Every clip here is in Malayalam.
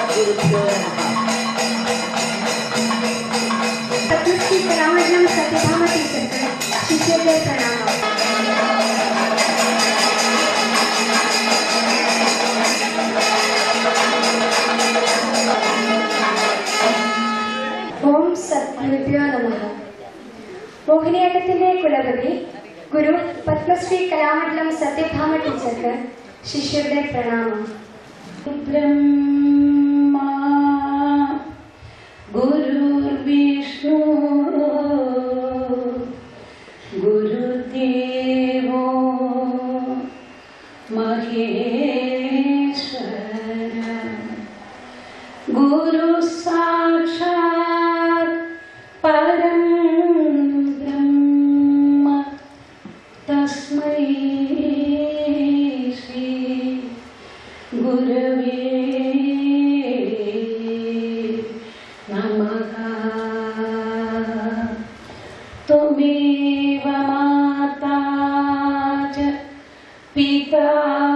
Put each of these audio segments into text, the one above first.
ഗുരുഭ്യോ നമഃ പത്മശ്രീ കലാമണ്ഡലം സത്യഭാമ ടീച്ചർക്ക് ശിഷ്യരുടെ പ്രണാമം ഓം സദ്ഗുരുഭ്യോ നമഃ മോഹിനിയാട്ടത്തിന്റെ കുലപതി ഗുരു പത്മശ്രീ കലാമണ്ഡലം സത്യഭാമ ടീച്ചർക്ക് ശിഷ്യരുടെ പ്രണാമം ब्रह्मा गुरुर्विष्णु गुरुदेवो महेश्वर गुरु साक्षात् परं ब्रह्म तस्मै श्री गुरवे नमः त्वमेव माता च पिता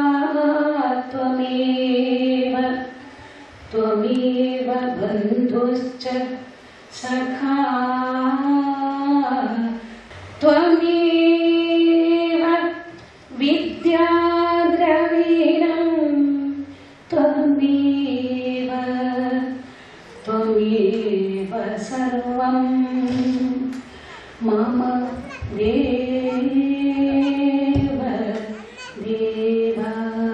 त्वमेव त्वमेव बन्धुश्च सखा त्वमेव विद्याद्रवीणं त्वमेव त्वमेव सर्वं मम देव देवा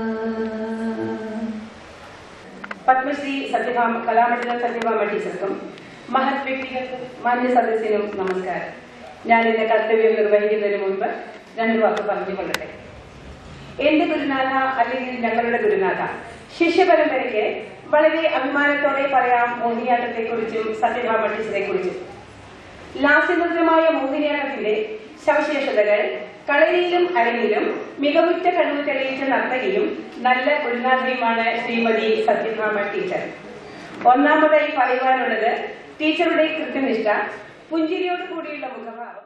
പത്മശ്രീ സത്യഭാമ കലാമണ്ഡലം സത്യഭാമ ടീച്ചർക്കും മഹത് വ്യക്തികൾക്കും മാന്യ സദസ്സിനും നമസ്കാരം ഞാൻ എന്റെ കർത്തവ്യം നിർവഹിക്കുന്നതിന് മുൻപ് രണ്ടു വാക്ക് പറഞ്ഞുകൊള്ളട്ടെ എന്റെ ഗുരുനാഥ അല്ലെങ്കിൽ ഞങ്ങളുടെ ഗുരുനാഥ ശിഷ്യപരമ്പരയ്ക്ക് വളരെ അഭിമാനത്തോടെ പറയാം മോഹിനിയാട്ടത്തെ കുറിച്ചും സത്യഭാമ ടീച്ചറെ കുറിച്ചും ലാസ്യമുദ്രമായ മോഹിനിയാട്ടത്തിന്റെ സവിശേഷതകൾ കളരിയിലും അരങ്ങിലും മികവുറ്റ കഴിവ് തെളിയിച്ച നർത്തകിയും നല്ല ഗുരുനാഥയുമാണ് ശ്രീമതി സത്യഭാമ ടീച്ചർ ഒന്നാമതായി പറയുവാനുള്ളത് ടീച്ചറുടെ കൃത്യനിഷ്ഠ പുഞ്ചിരിയോട് കൂടിയുള്ള മുഖഭാവം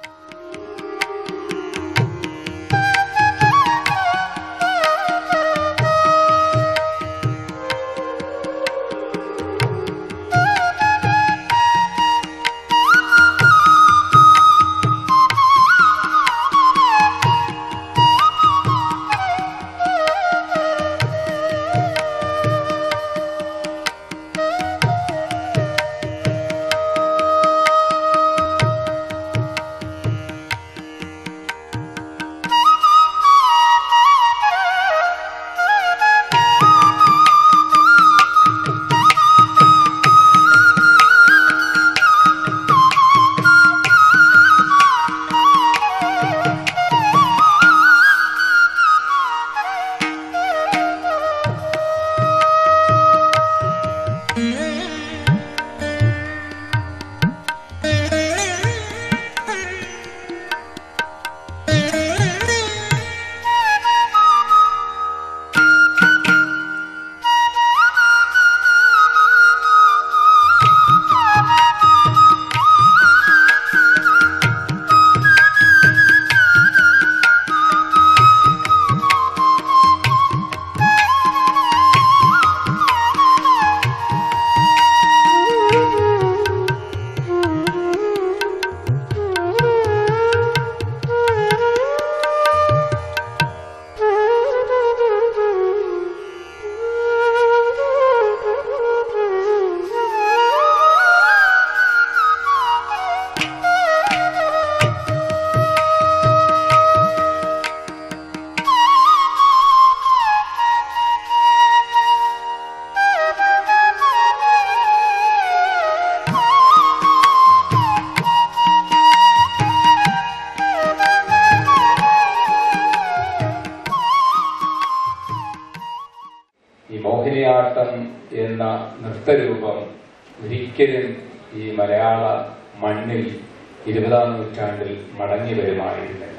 ഈ മോഹിനിയാട്ടം എന്ന നൃത്തരൂപം ഒരിക്കലും ഈ മലയാള മണ്ണിൽ ഇരുപതാം നൂറ്റാണ്ടിൽ മടങ്ങി വരുമായിരുന്നില്ല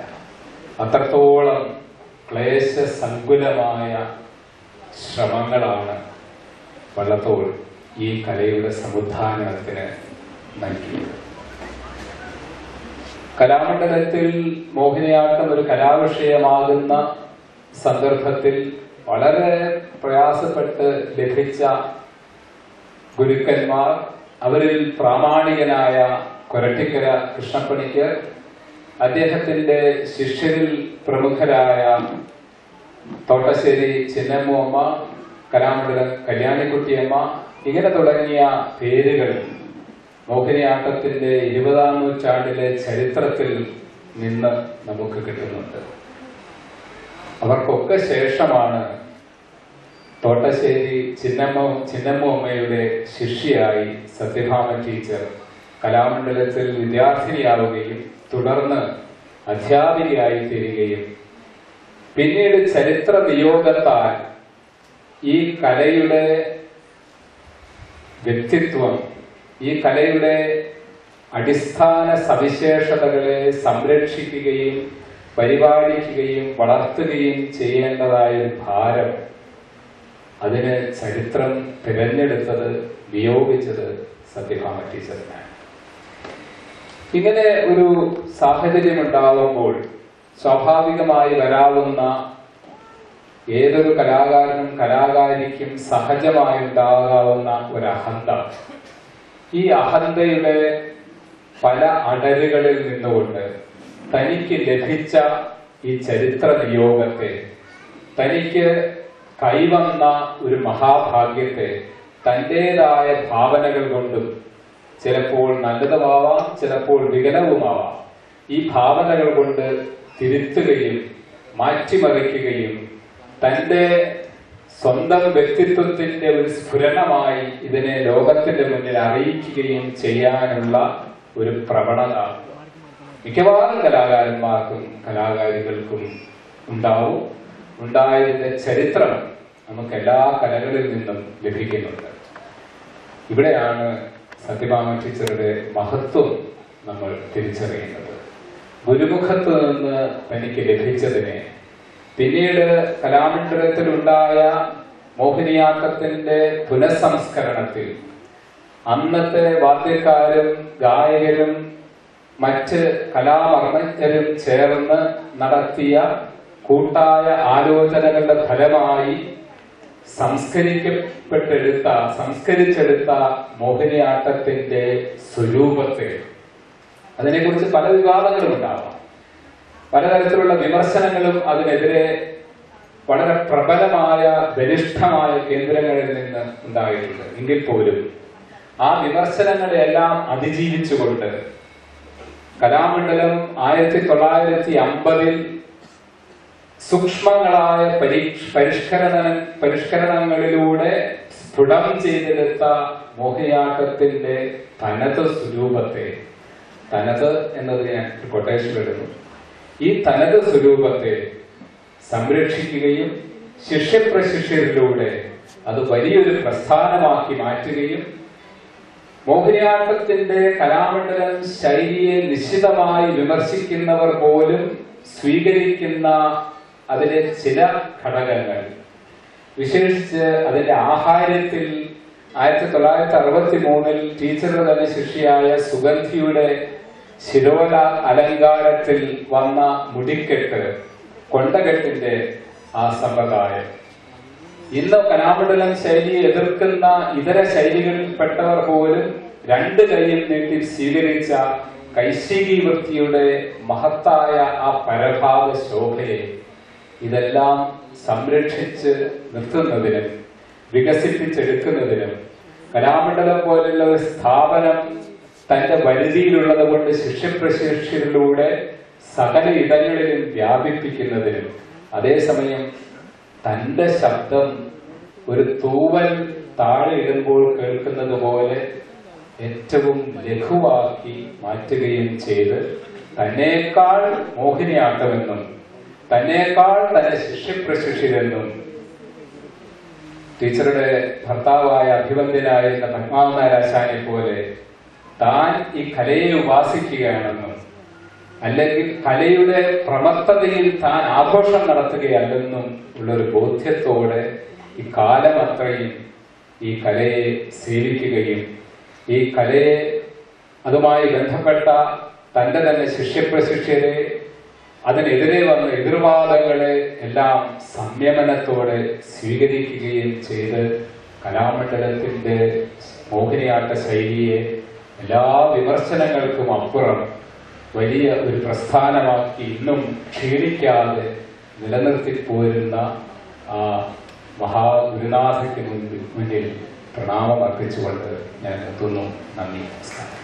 അത്രത്തോളം ക്ലേശസങ്കുലമായ ശ്രമങ്ങളാണ് വള്ളത്തോൾ ഈ കലയുടെ സമുദ്ധാനത്തിന് നൽകിയത് കലാമണ്ഡലത്തിൽ മോഹിനിയാട്ടം ഒരു കലാവിഷയമാകുന്ന സന്ദർഭത്തിൽ വളരെ പ്രയാസപ്പെട്ട് ലഭിച്ച ഗുരുക്കന്മാർ അവരിൽ പ്രാമാണികനായ കൊരട്ടിക്കര കൃഷ്ണപ്പണിക്ക് അദ്ദേഹത്തിന്റെ ശിഷ്യരിൽ പ്രമുഖരായ തോട്ടശ്ശേരി ചിന്നമ്മ കലാമണ്ഡലം കല്യാണിക്കുട്ടിയമ്മ ഇങ്ങനെ തുടങ്ങിയ പേരുകൾ മോഹിനിയാട്ടത്തിന്റെ ഇരുപതാം നൂറ്റാണ്ടിലെ ചരിത്രത്തിൽ നിന്ന് നമുക്ക് കിട്ടുന്നുണ്ട് അവർക്കൊക്കെ ശേഷമാണ് തോട്ടശ്ശേരി ചിന്നമ്മ ചിന്നമ്മ അമ്മയുടെ ശിഷ്യയായി സത്യഭാമ ടീച്ചർ കലാമണ്ഡലത്തിൽ വിദ്യാർത്ഥിനിയാവുകയും തുടർന്ന് അധ്യാപികയായി തീരുകയും പിന്നീട് ചരിത്ര നിയോഗത്താൽ ഈ കലയുടെ വ്യക്തിത്വം ഈ കലയുടെ അടിസ്ഥാന സവിശേഷതകളെ സംരക്ഷിക്കുകയും പരിപാലിക്കുകയും വളർത്തുകയും ചെയ്യേണ്ടതായ ഒരു ഭാരം അതിന് ചരിത്രം തിരഞ്ഞെടുത്തത് നിയോഗിച്ചത് സത്യഭാമ ടീച്ചറിനാണ് ഇങ്ങനെ ഒരു സാഹചര്യം ഉണ്ടാവുമ്പോൾ സ്വാഭാവികമായി വരാവുന്ന ഏതൊരു കലാകാരനും കലാകാരിക്കും സഹജമായി ഉണ്ടാകാവുന്ന ഒരു അഹന്ത ഈ അഹന്തയുടെ പല അടരുകളിൽ നിന്നുകൊണ്ട് തനിക്ക് ലഭിച്ച ഈ ചരിത്ര നിയോഗത്തെ തനിക്ക് കൈവന്ന ഒരു മഹാഭാഗ്യത്തെ തന്റേതായ ഭാവനകൾ കൊണ്ടും ചിലപ്പോൾ നല്ലതുമാവാം ചിലപ്പോൾ വികലവുമാവാം ഈ ഭാവനകൾ കൊണ്ട് തിരുത്തുകയും മാറ്റിമറിക്കുകയും തന്റെ സ്വന്തം വ്യക്തിത്വത്തിന്റെ ഒരു സ്ഫുരണമായി ഇതിനെ ലോകത്തിന്റെ മുന്നിൽ അറിയിക്കുകയും ചെയ്യാനുള്ള ഒരു പ്രവണത മിക്കവാറും കലാകാരന്മാർക്കും കലാകാരികൾക്കും ഉണ്ടാവും ഉണ്ടായതിന്റെ ചരിത്രം നമുക്ക് എല്ലാ കലകളിൽ നിന്നും ലഭിക്കുന്നുണ്ട് ഇവിടെയാണ് സത്യഭാമ ടീച്ചറുടെ മഹത്വം നമ്മൾ തിരിച്ചറിയുന്നത് ഗുരുമുഖത്ത് നിന്ന് തനിക്ക് ലഭിച്ചതിനെ പിന്നീട് കലാമണ്ഡലത്തിലുണ്ടായ മോഹിനിയാട്ടത്തിന്റെ പുനഃസംസ്കരണത്തിൽ അന്നത്തെ വാദ്യക്കാരും ഗായകരും മറ്റ് കലാമർമ്മജ്ഞരും ചേർന്ന് നടത്തിയ കൂട്ടായ ആലോചനകളുടെ ഫലമായി സംസ്കരിക്കപ്പെട്ടെടുത്ത സംസ്കരിച്ചെടുത്ത മോഹിനിയാട്ടത്തിന്റെ സ്വരൂപത്തെ അതിനെക്കുറിച്ച് പല വിവാദങ്ങളും ഉണ്ടാവാം പലതരത്തിലുള്ള വിമർശനങ്ങളും അതിനെതിരെ വളരെ പ്രബലമായ ബലിഷ്ഠമായ കേന്ദ്രങ്ങളിൽ നിന്ന് ഉണ്ടായിട്ടുണ്ട് എങ്കിൽ പോലും ആ വിമർശനങ്ങളെല്ലാം അതിജീവിച്ചുകൊണ്ട് കലാമണ്ഡലം ആയിരത്തി തൊള്ളായിരത്തി അമ്പതിൽ സൂക്ഷ്മങ്ങളായ പരീക്ഷ പരിഷ്കരണ പരിഷ്കരണങ്ങളിലൂടെ സ്ഫുടം ചെയ്തെടുത്ത മോഹിനിയാട്ടത്തിന്റെ തനത് സ്വരൂപത്തെ തനത് എന്നത് ഞാൻ കൊട്ടേഷൻ ഇടുന്നു ഈ തനത് സ്വരൂപത്തെ സംരക്ഷിക്കുകയും ശിഷ്യപ്രശിഷ്യരിലൂടെ അത് വലിയൊരു പ്രസ്ഥാനമാക്കി മാറ്റുകയും മോഹിനിയാട്ടത്തിന്റെ കലാമണ്ഡലം ശൈലിയെ നിശ്ചിതമായി വിമർശിക്കുന്നവർ പോലും സ്വീകരിക്കുന്ന അതിലെ ചില ഘടകങ്ങൾ വിശേഷിച്ച് അതിന്റെ ആഹാരത്തിൽ ആയിരത്തി തൊള്ളായിരത്തി അറുപത്തി മൂന്നിൽ ടീച്ചറുടെ തന്നെ ശിഷ്യയായ സുഗന്ധിയുടെ ശിരോല അലങ്കാരത്തിൽ വന്ന മുടിക്കെട്ട് കൊണ്ടകെട്ടിന്റെ ആ സമ്പ്രദായം ഇന്ന് കലാമണ്ഡലം ശൈലിയെ എതിർക്കുന്ന ഇതര ശൈലികളിൽപ്പെട്ടവർ പോലും രണ്ട് കൈയിൽ നീട്ടി സ്വീകരിച്ച കൈശികി വൃത്തിയുടെ മഹത്തായ ആ പരഭാഗ ശോഭയെ ഇതെല്ലാം സംരക്ഷിച്ച് നിർത്തുന്നതിനും വികസിപ്പിച്ചെടുക്കുന്നതിനും കലാമണ്ഡലം പോലുള്ള ഒരു സ്ഥാപനം തന്റെ പരിധിയിലുള്ളത് കൊണ്ട് ശിഷ്യപ്രശിക്ഷയിലൂടെ സകല ഇടങ്ങളിലും വ്യാപിപ്പിക്കുന്നതിനും അതേസമയം തന്റെ ശബ്ദം ഒരു തൂവൽ താഴെ ഇടുമ്പോൾ കേൾക്കുന്നത് പോലെ ഏറ്റവും ലഘുവാക്കി മാറ്റുകയും ചെയ്ത് തന്നേക്കാൾ മോഹിനിയാട്ടമെന്നും തന്നേക്കാൾ തന്നെ ശിഷ്യപ്രശിക്ഷിതെന്നും ടീച്ചറുടെ ഭർത്താവായ അഭിവന്ദ്യനായിരുന്ന പത്മാവനാരാശാനെ പോലെ താൻ ഈ കലയെ ഉപാസിക്കുകയാണെന്നും അല്ലെങ്കിൽ കലയുടെ പ്രമത്തതയിൽ താൻ ആഘോഷം നടത്തുകയല്ലെന്നും ഉള്ളൊരു ബോധ്യത്തോടെ ഈ കാലം അത്രയും ഈ കലയെ സേവിക്കുകയും ഈ കലയെ അതുമായി ബന്ധപ്പെട്ട തന്റെ തന്നെ ശിഷ്യപ്രശിഷ്യരെ അതിനെതിരെ വന്ന എതിർവാദങ്ങളെ എല്ലാം സംയമനത്തോടെ സ്വീകരിക്കുകയും ചെയ്ത് കലാമണ്ഡലത്തിന്റെ മോഹിനിയാട്ട ശൈലിയെ എല്ലാ വിമർശനങ്ങൾക്കും അപ്പുറം വലിയ ഒരു പ്രസ്ഥാനമാക്കി ഇന്നും ക്ഷീണിക്കാതെ നിലനിർത്തി പോരുന്ന ആ മഹാഗുരുനാഥയ്ക്ക് മുൻപിൽ മുന്നിൽ പ്രണാമം അർപ്പിച്ചുകൊണ്ട് ഞാൻ എത്തുന്നു നന്ദി നമസ്കാരം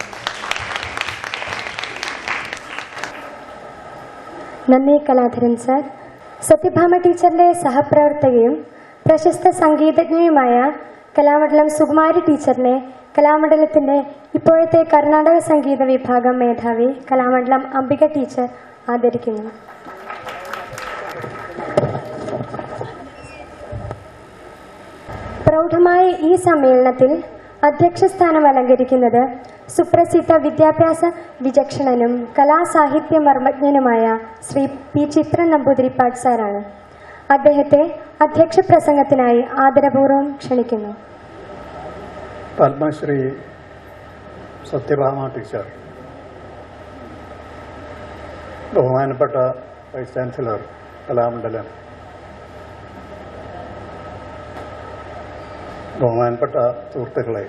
നന്ദി കലാധരൻ സർ സത്യഭാമ ടീച്ചറിന്റെ സഹപ്രവർത്തകയും പ്രശസ്ത സംഗീതജ്ഞയുമായ കലാമണ്ഡലം സുകുമാരി ടീച്ചറിനെ കലാമണ്ഡലത്തിന്റെ ഇപ്പോഴത്തെ കർണാടക സംഗീത വിഭാഗം മേധാവി കലാമണ്ഡലം അംബിക ടീച്ചർ ആദരിക്കുന്നു പ്രൗഢമായ ഈ സമ്മേളനത്തിൽ അധ്യക്ഷസ്ഥാനം അലങ്കരിക്കുന്നത് സുപ്രസിദ്ധ വിദ്യാഭ്യാസ വിചക്ഷണനും കലാസാഹിത്യ മർമ്മജ്ഞനുമായ ശ്രീ പി ചിത്രൻ നമ്പൂതിരിപ്പാട് സാറാണ് അദ്ദേഹത്തെ അധ്യക്ഷ പ്രസംഗത്തിനായി ആദരപൂർവ്വം ക്ഷണിക്കുന്നു പത്മശ്രീ സത്യഭാമ ടീച്ചർ ബഹുമാനപ്പെട്ട വൈസ് ചാൻസലർ കലാമണ്ഡലം ബഹുമാനപ്പെട്ട സുഹൃത്തുക്കളെ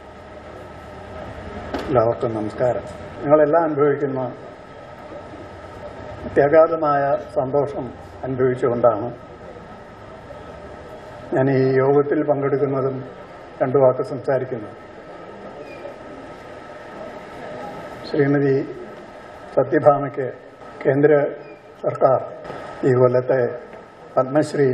എല്ലാവർക്കും നമസ്കാരം നിങ്ങളെല്ലാം അനുഭവിക്കുന്ന അത്യാഘാതമായ സന്തോഷം അനുഭവിച്ചുകൊണ്ടാണ് ഞാൻ ഈ യോഗത്തിൽ പങ്കെടുക്കുന്നതും രണ്ടു വാക്ക് സംസാരിക്കുന്നത് ശ്രീമതി സത്യഭാമയ്ക്ക് കേന്ദ്ര സർക്കാർ ഈ കൊല്ലത്തെ പത്മശ്രീ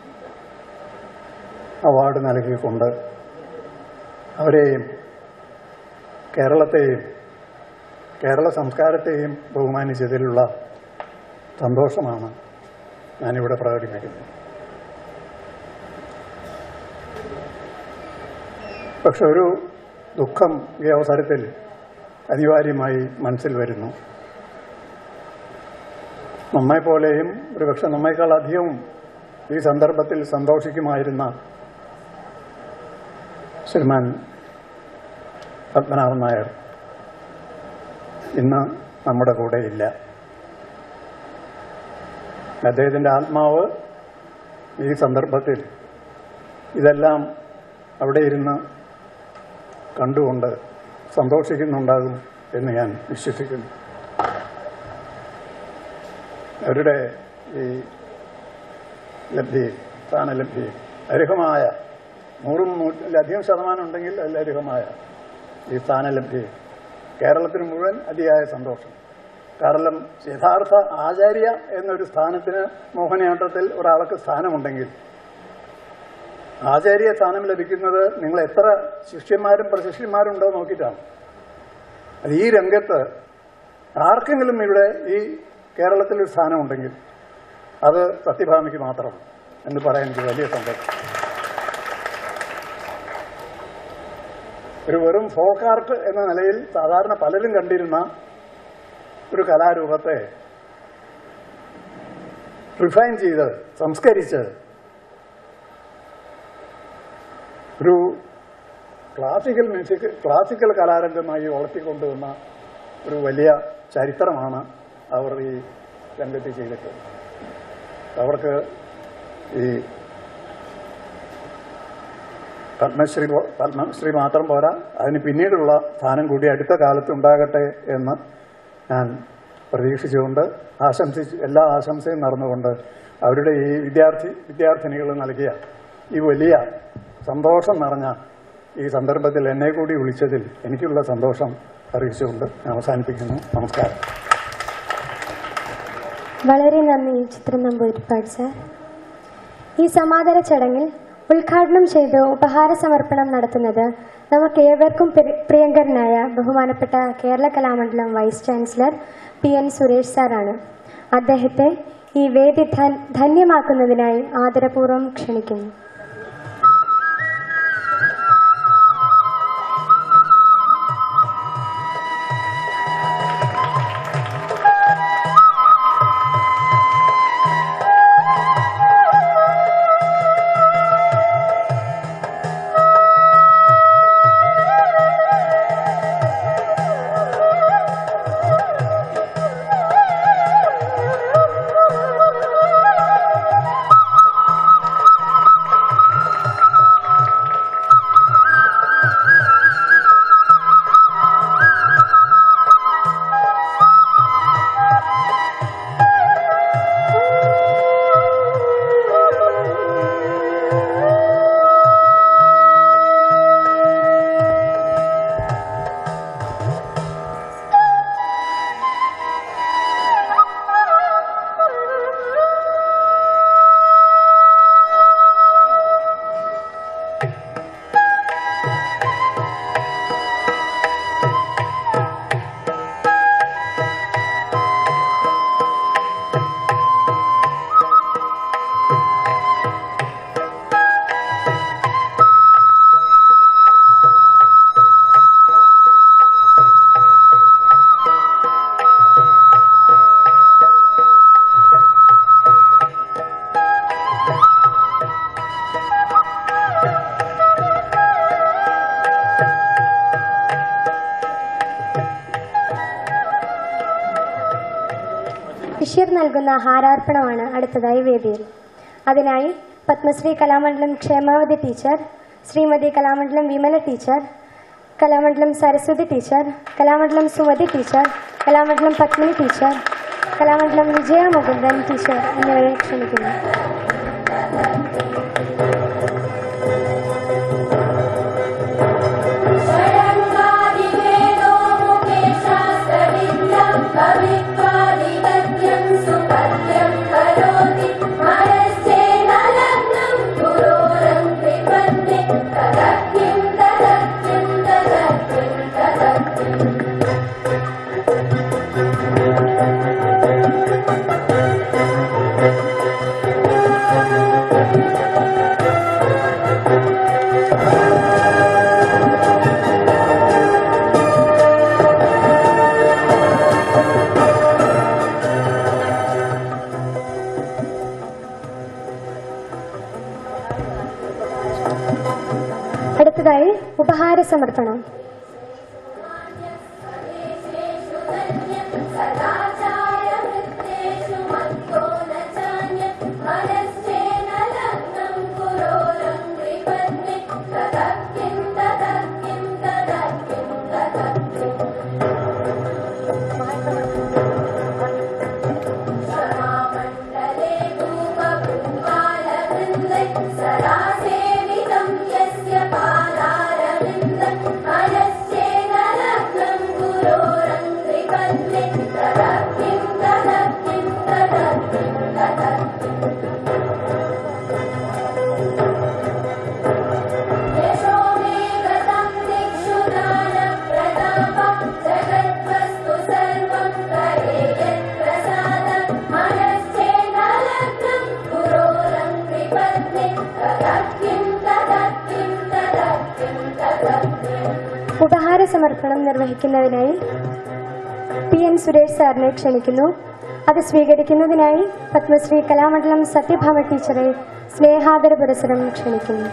അവാർഡ് നൽകിക്കൊണ്ട് അവരെയും കേരളത്തെയും കേരള സംസ്കാരത്തെയും ബഹുമാനിച്ചതിലുള്ള സന്തോഷമാണ് ഞാനിവിടെ പ്രകടിപ്പിക്കുന്നത് പക്ഷെ ഒരു ദുഃഖം ഈ അവസരത്തിൽ അനിവാര്യമായി മനസ്സിൽ വരുന്നു നമ്മെപ്പോലെയും ഒരുപക്ഷെ നമ്മേക്കാൾ അധികവും ഈ സന്ദർഭത്തിൽ സന്തോഷിക്കുമായിരുന്ന ശ്രീമാൻ പത്മനാഭൻ നായർ ഇന്ന് നമ്മുടെ കൂടെ ഇല്ല അദ്ദേഹത്തിൻ്റെ ആത്മാവ് ഈ സന്ദർഭത്തിൽ ഇതെല്ലാം അവിടെ ഇരുന്ന് കണ്ടുകൊണ്ട് സന്തോഷിക്കുന്നുണ്ടാകും എന്ന് ഞാൻ വിശ്വസിക്കുന്നു അവരുടെ ഈ ലബ്ധി സ്ഥാനലബ്ധി അർഹമായ നൂറും നൂറ്റിലധികം ശതമാനം ഉണ്ടെങ്കിൽ അതിൽ അർഹമായ ഈ സ്ഥാനലബ്ധി കേരളത്തിന് മുഴുവൻ അതിയായ സന്തോഷം കാരണം യഥാർത്ഥ ആചാര്യ എന്നൊരു സ്ഥാനത്തിന് മോഹിനിയാട്ടത്തിൽ ഒരാൾക്ക് സ്ഥാനമുണ്ടെങ്കിൽ ആചാര്യ സ്ഥാനം ലഭിക്കുന്നത് നിങ്ങൾ എത്ര ശിഷ്യന്മാരും പ്രശിഷ്യന്മാരും ഉണ്ടോ നോക്കിയിട്ടാണ് അത് ഈ രംഗത്ത് ആർക്കെങ്കിലും ഇവിടെ ഈ കേരളത്തിൽ ഒരു സ്ഥാനമുണ്ടെങ്കിൽ അത് സത്യഭാമിക്ക് മാത്രമാണ് എന്ന് പറയാൻ എനിക്ക് വലിയ സന്തോഷം ഒരു വെറും ഫോക്ക് ആർട്ട് എന്ന നിലയിൽ സാധാരണ പലരും കണ്ടിരുന്ന ഒരു കലാരൂപത്തെ റിഫൈൻ ചെയ്ത് സംസ്കരിച്ച് ഒരു ക്ലാസിക്കൽ മ്യൂസിക് ക്ലാസിക്കൽ കലാരംഗമായി വളർത്തിക്കൊണ്ടുവന്ന ഒരു വലിയ ചരിത്രമാണ് അവർ ഈ രംഗത്ത് ചെയ്തിട്ടുള്ളത് അവർക്ക് ഈ പത്മശ്രീ പോ- പത്മശ്രീ മാത്രം പോരാ അതിന് പിന്നീടുള്ള സ്ഥാനം കൂടി അടുത്ത കാലത്ത് ഉണ്ടാകട്ടെ എന്ന് ഞാൻ പ്രതീക്ഷിച്ചുകൊണ്ട് ആശംസിച്ച് എല്ലാ ആശംസയും നടന്നുകൊണ്ട് അവരുടെ ഈ വിദ്യാർത്ഥി വിദ്യാർത്ഥിനികൾ നൽകിയ ഈ വലിയ സന്തോഷം നിറഞ്ഞ ഈ സന്ദർഭത്തിൽ എന്നെ കൂടി വിളിച്ചതിൽ എനിക്കുള്ള സന്തോഷം അറിയിച്ചുകൊണ്ട് ഞാൻ അവസാനിപ്പിക്കുന്നു നമസ്കാരം വളരെ നന്ദി ചിത്രം നമ്പൂതിരിപ്പാട് സാർ ഈ സമാദര ചടങ്ങിൽ ഉദ്ഘാടനം ചെയ്ത് ഉപഹാര സമർപ്പണം നടത്തുന്നത് നമുക്ക് ഏവർക്കും പ്രി- പ്രിയങ്കരനായ ബഹുമാനപ്പെട്ട Kerala Kalamandalam vice chancellor P N Suresh സാറാണ് അദ്ദേഹത്തെ ഈ വേദി ധൻ- ധന്യമാക്കുന്നതിനായി ആദരപൂർവ്വം ക്ഷണിക്കുന്നു Thank ബഷീർ നൽകുന്ന ഹാരാർപ്പണമാണ് അടുത്തതായി വേദിയിൽ അതിനായി Padmashri Kalamandalam Kshemavathi teacher Shrimati Kalamandalam Vimala teacher Kalamandalam Saraswathi teacher Kalamandalam Sumathi teacher Kalamandalam Padmini teacher Kalamandalam Vijaya Mukundan teacher എന്നിവരെ ക്ഷണിക്കുന്നു षडङ्गादिवेदो मुखे शास्त्रविद्यां कवित्वादिगद्यं सुपद्यं करोति मनश्चेन लग्नं गुरोरं कृपन्ते तदक्किं तदक्किं तदक्किं तदक्किम् അടുത്തതായി ഉപഹാര സമർപ്പണം सदाचारवृत्तेषु मत्तो न चान्यत् मनश्चेन लग्नं गुरोरं कृपन्ते तदक्किं तदक्किं तदक्किं तदक्किम् क्षमामण्डले धूपपुङ्गालवृन्दै सदा सेवितं यस्य पादारविन्द मनश्चेन लग्नं गुरोरं कृपन्ते तदक्किं तदक्किं तदक्किं तदक्किम् यशो मे गतं दिक्षु दानप्रताप जगद्वस्तु सर्वं करे यत्प्रसादं मनश्चेन लग्नं गुरोरं कृपन्ते तदक्किं तदक्किं तदक्किं तदक्किम् ഉപഹാര സമർപ്പണം നിർവഹിക്കുന്നതിനായി പി എൻ സുരേഷ് സാറിനെ ക്ഷണിക്കുന്നു അത് സ്വീകരിക്കുന്നതിനായി പത്മശ്രീ കലാമണ്ഡലം സത്യഭാമ ടീച്ചറെ സ്നേഹാദര പുരസ്സരം ക്ഷണിക്കുന്നു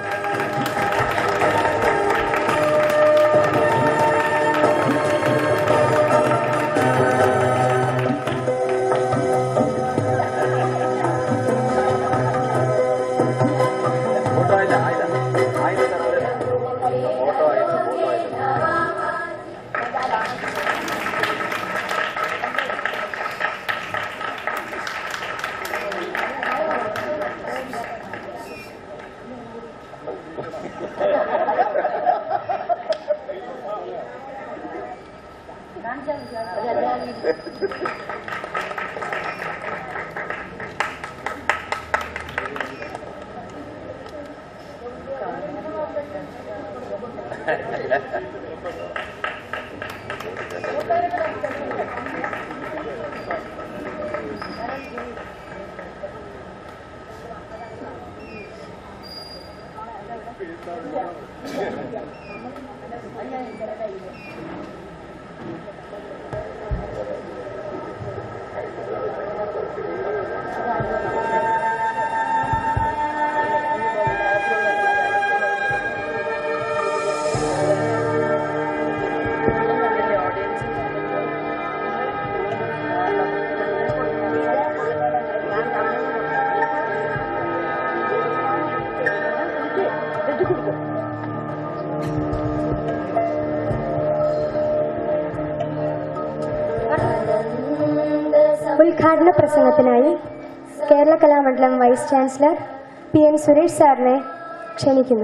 ഉദ്ഘാടന പ്രസംഗത്തിനായി Kerala Kalamandalam vice chancellor P N Suresh സാറിനെ ക്ഷണിക്കുന്നു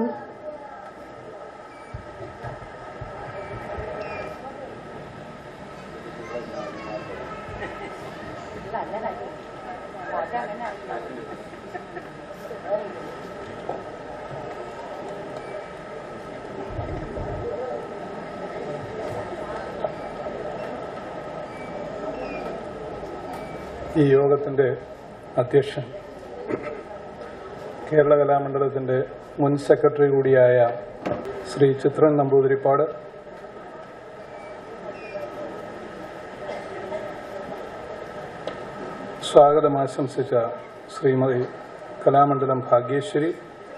ഈ യോഗത്തിൻ്റെ അധ്യക്ഷൻ കേരള കലാമണ്ഡലത്തിൻ്റെ മുൻ സെക്രട്ടറി കൂടിയായ ശ്രീ ചിത്രൻ നമ്പൂതിരിപ്പാട് സ്വാഗതം ആശംസിച്ച ശ്രീമതി കലാമണ്ഡലം ഭാഗ്യേശ്വരി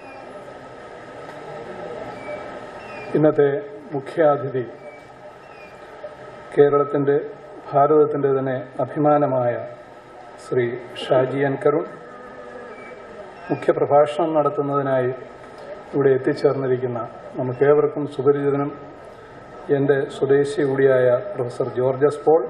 ഇന്നത്തെ മുഖ്യാതിഥി കേരളത്തിൻ്റെ ഭാരതത്തിൻ്റെ തന്നെ അഭിമാനമായ ശ്രീ ഷാജി എൻ കരുൺ മുഖ്യപ്രഭാഷണം നടത്തുന്നതിനായി ഇവിടെ എത്തിച്ചേർന്നിരിക്കുന്ന നമുക്കേവർക്കും സുപരിചിതനും എൻ്റെ സ്വദേശി കൂടിയായ പ്രൊഫസർ ജോർജസ് പോൾ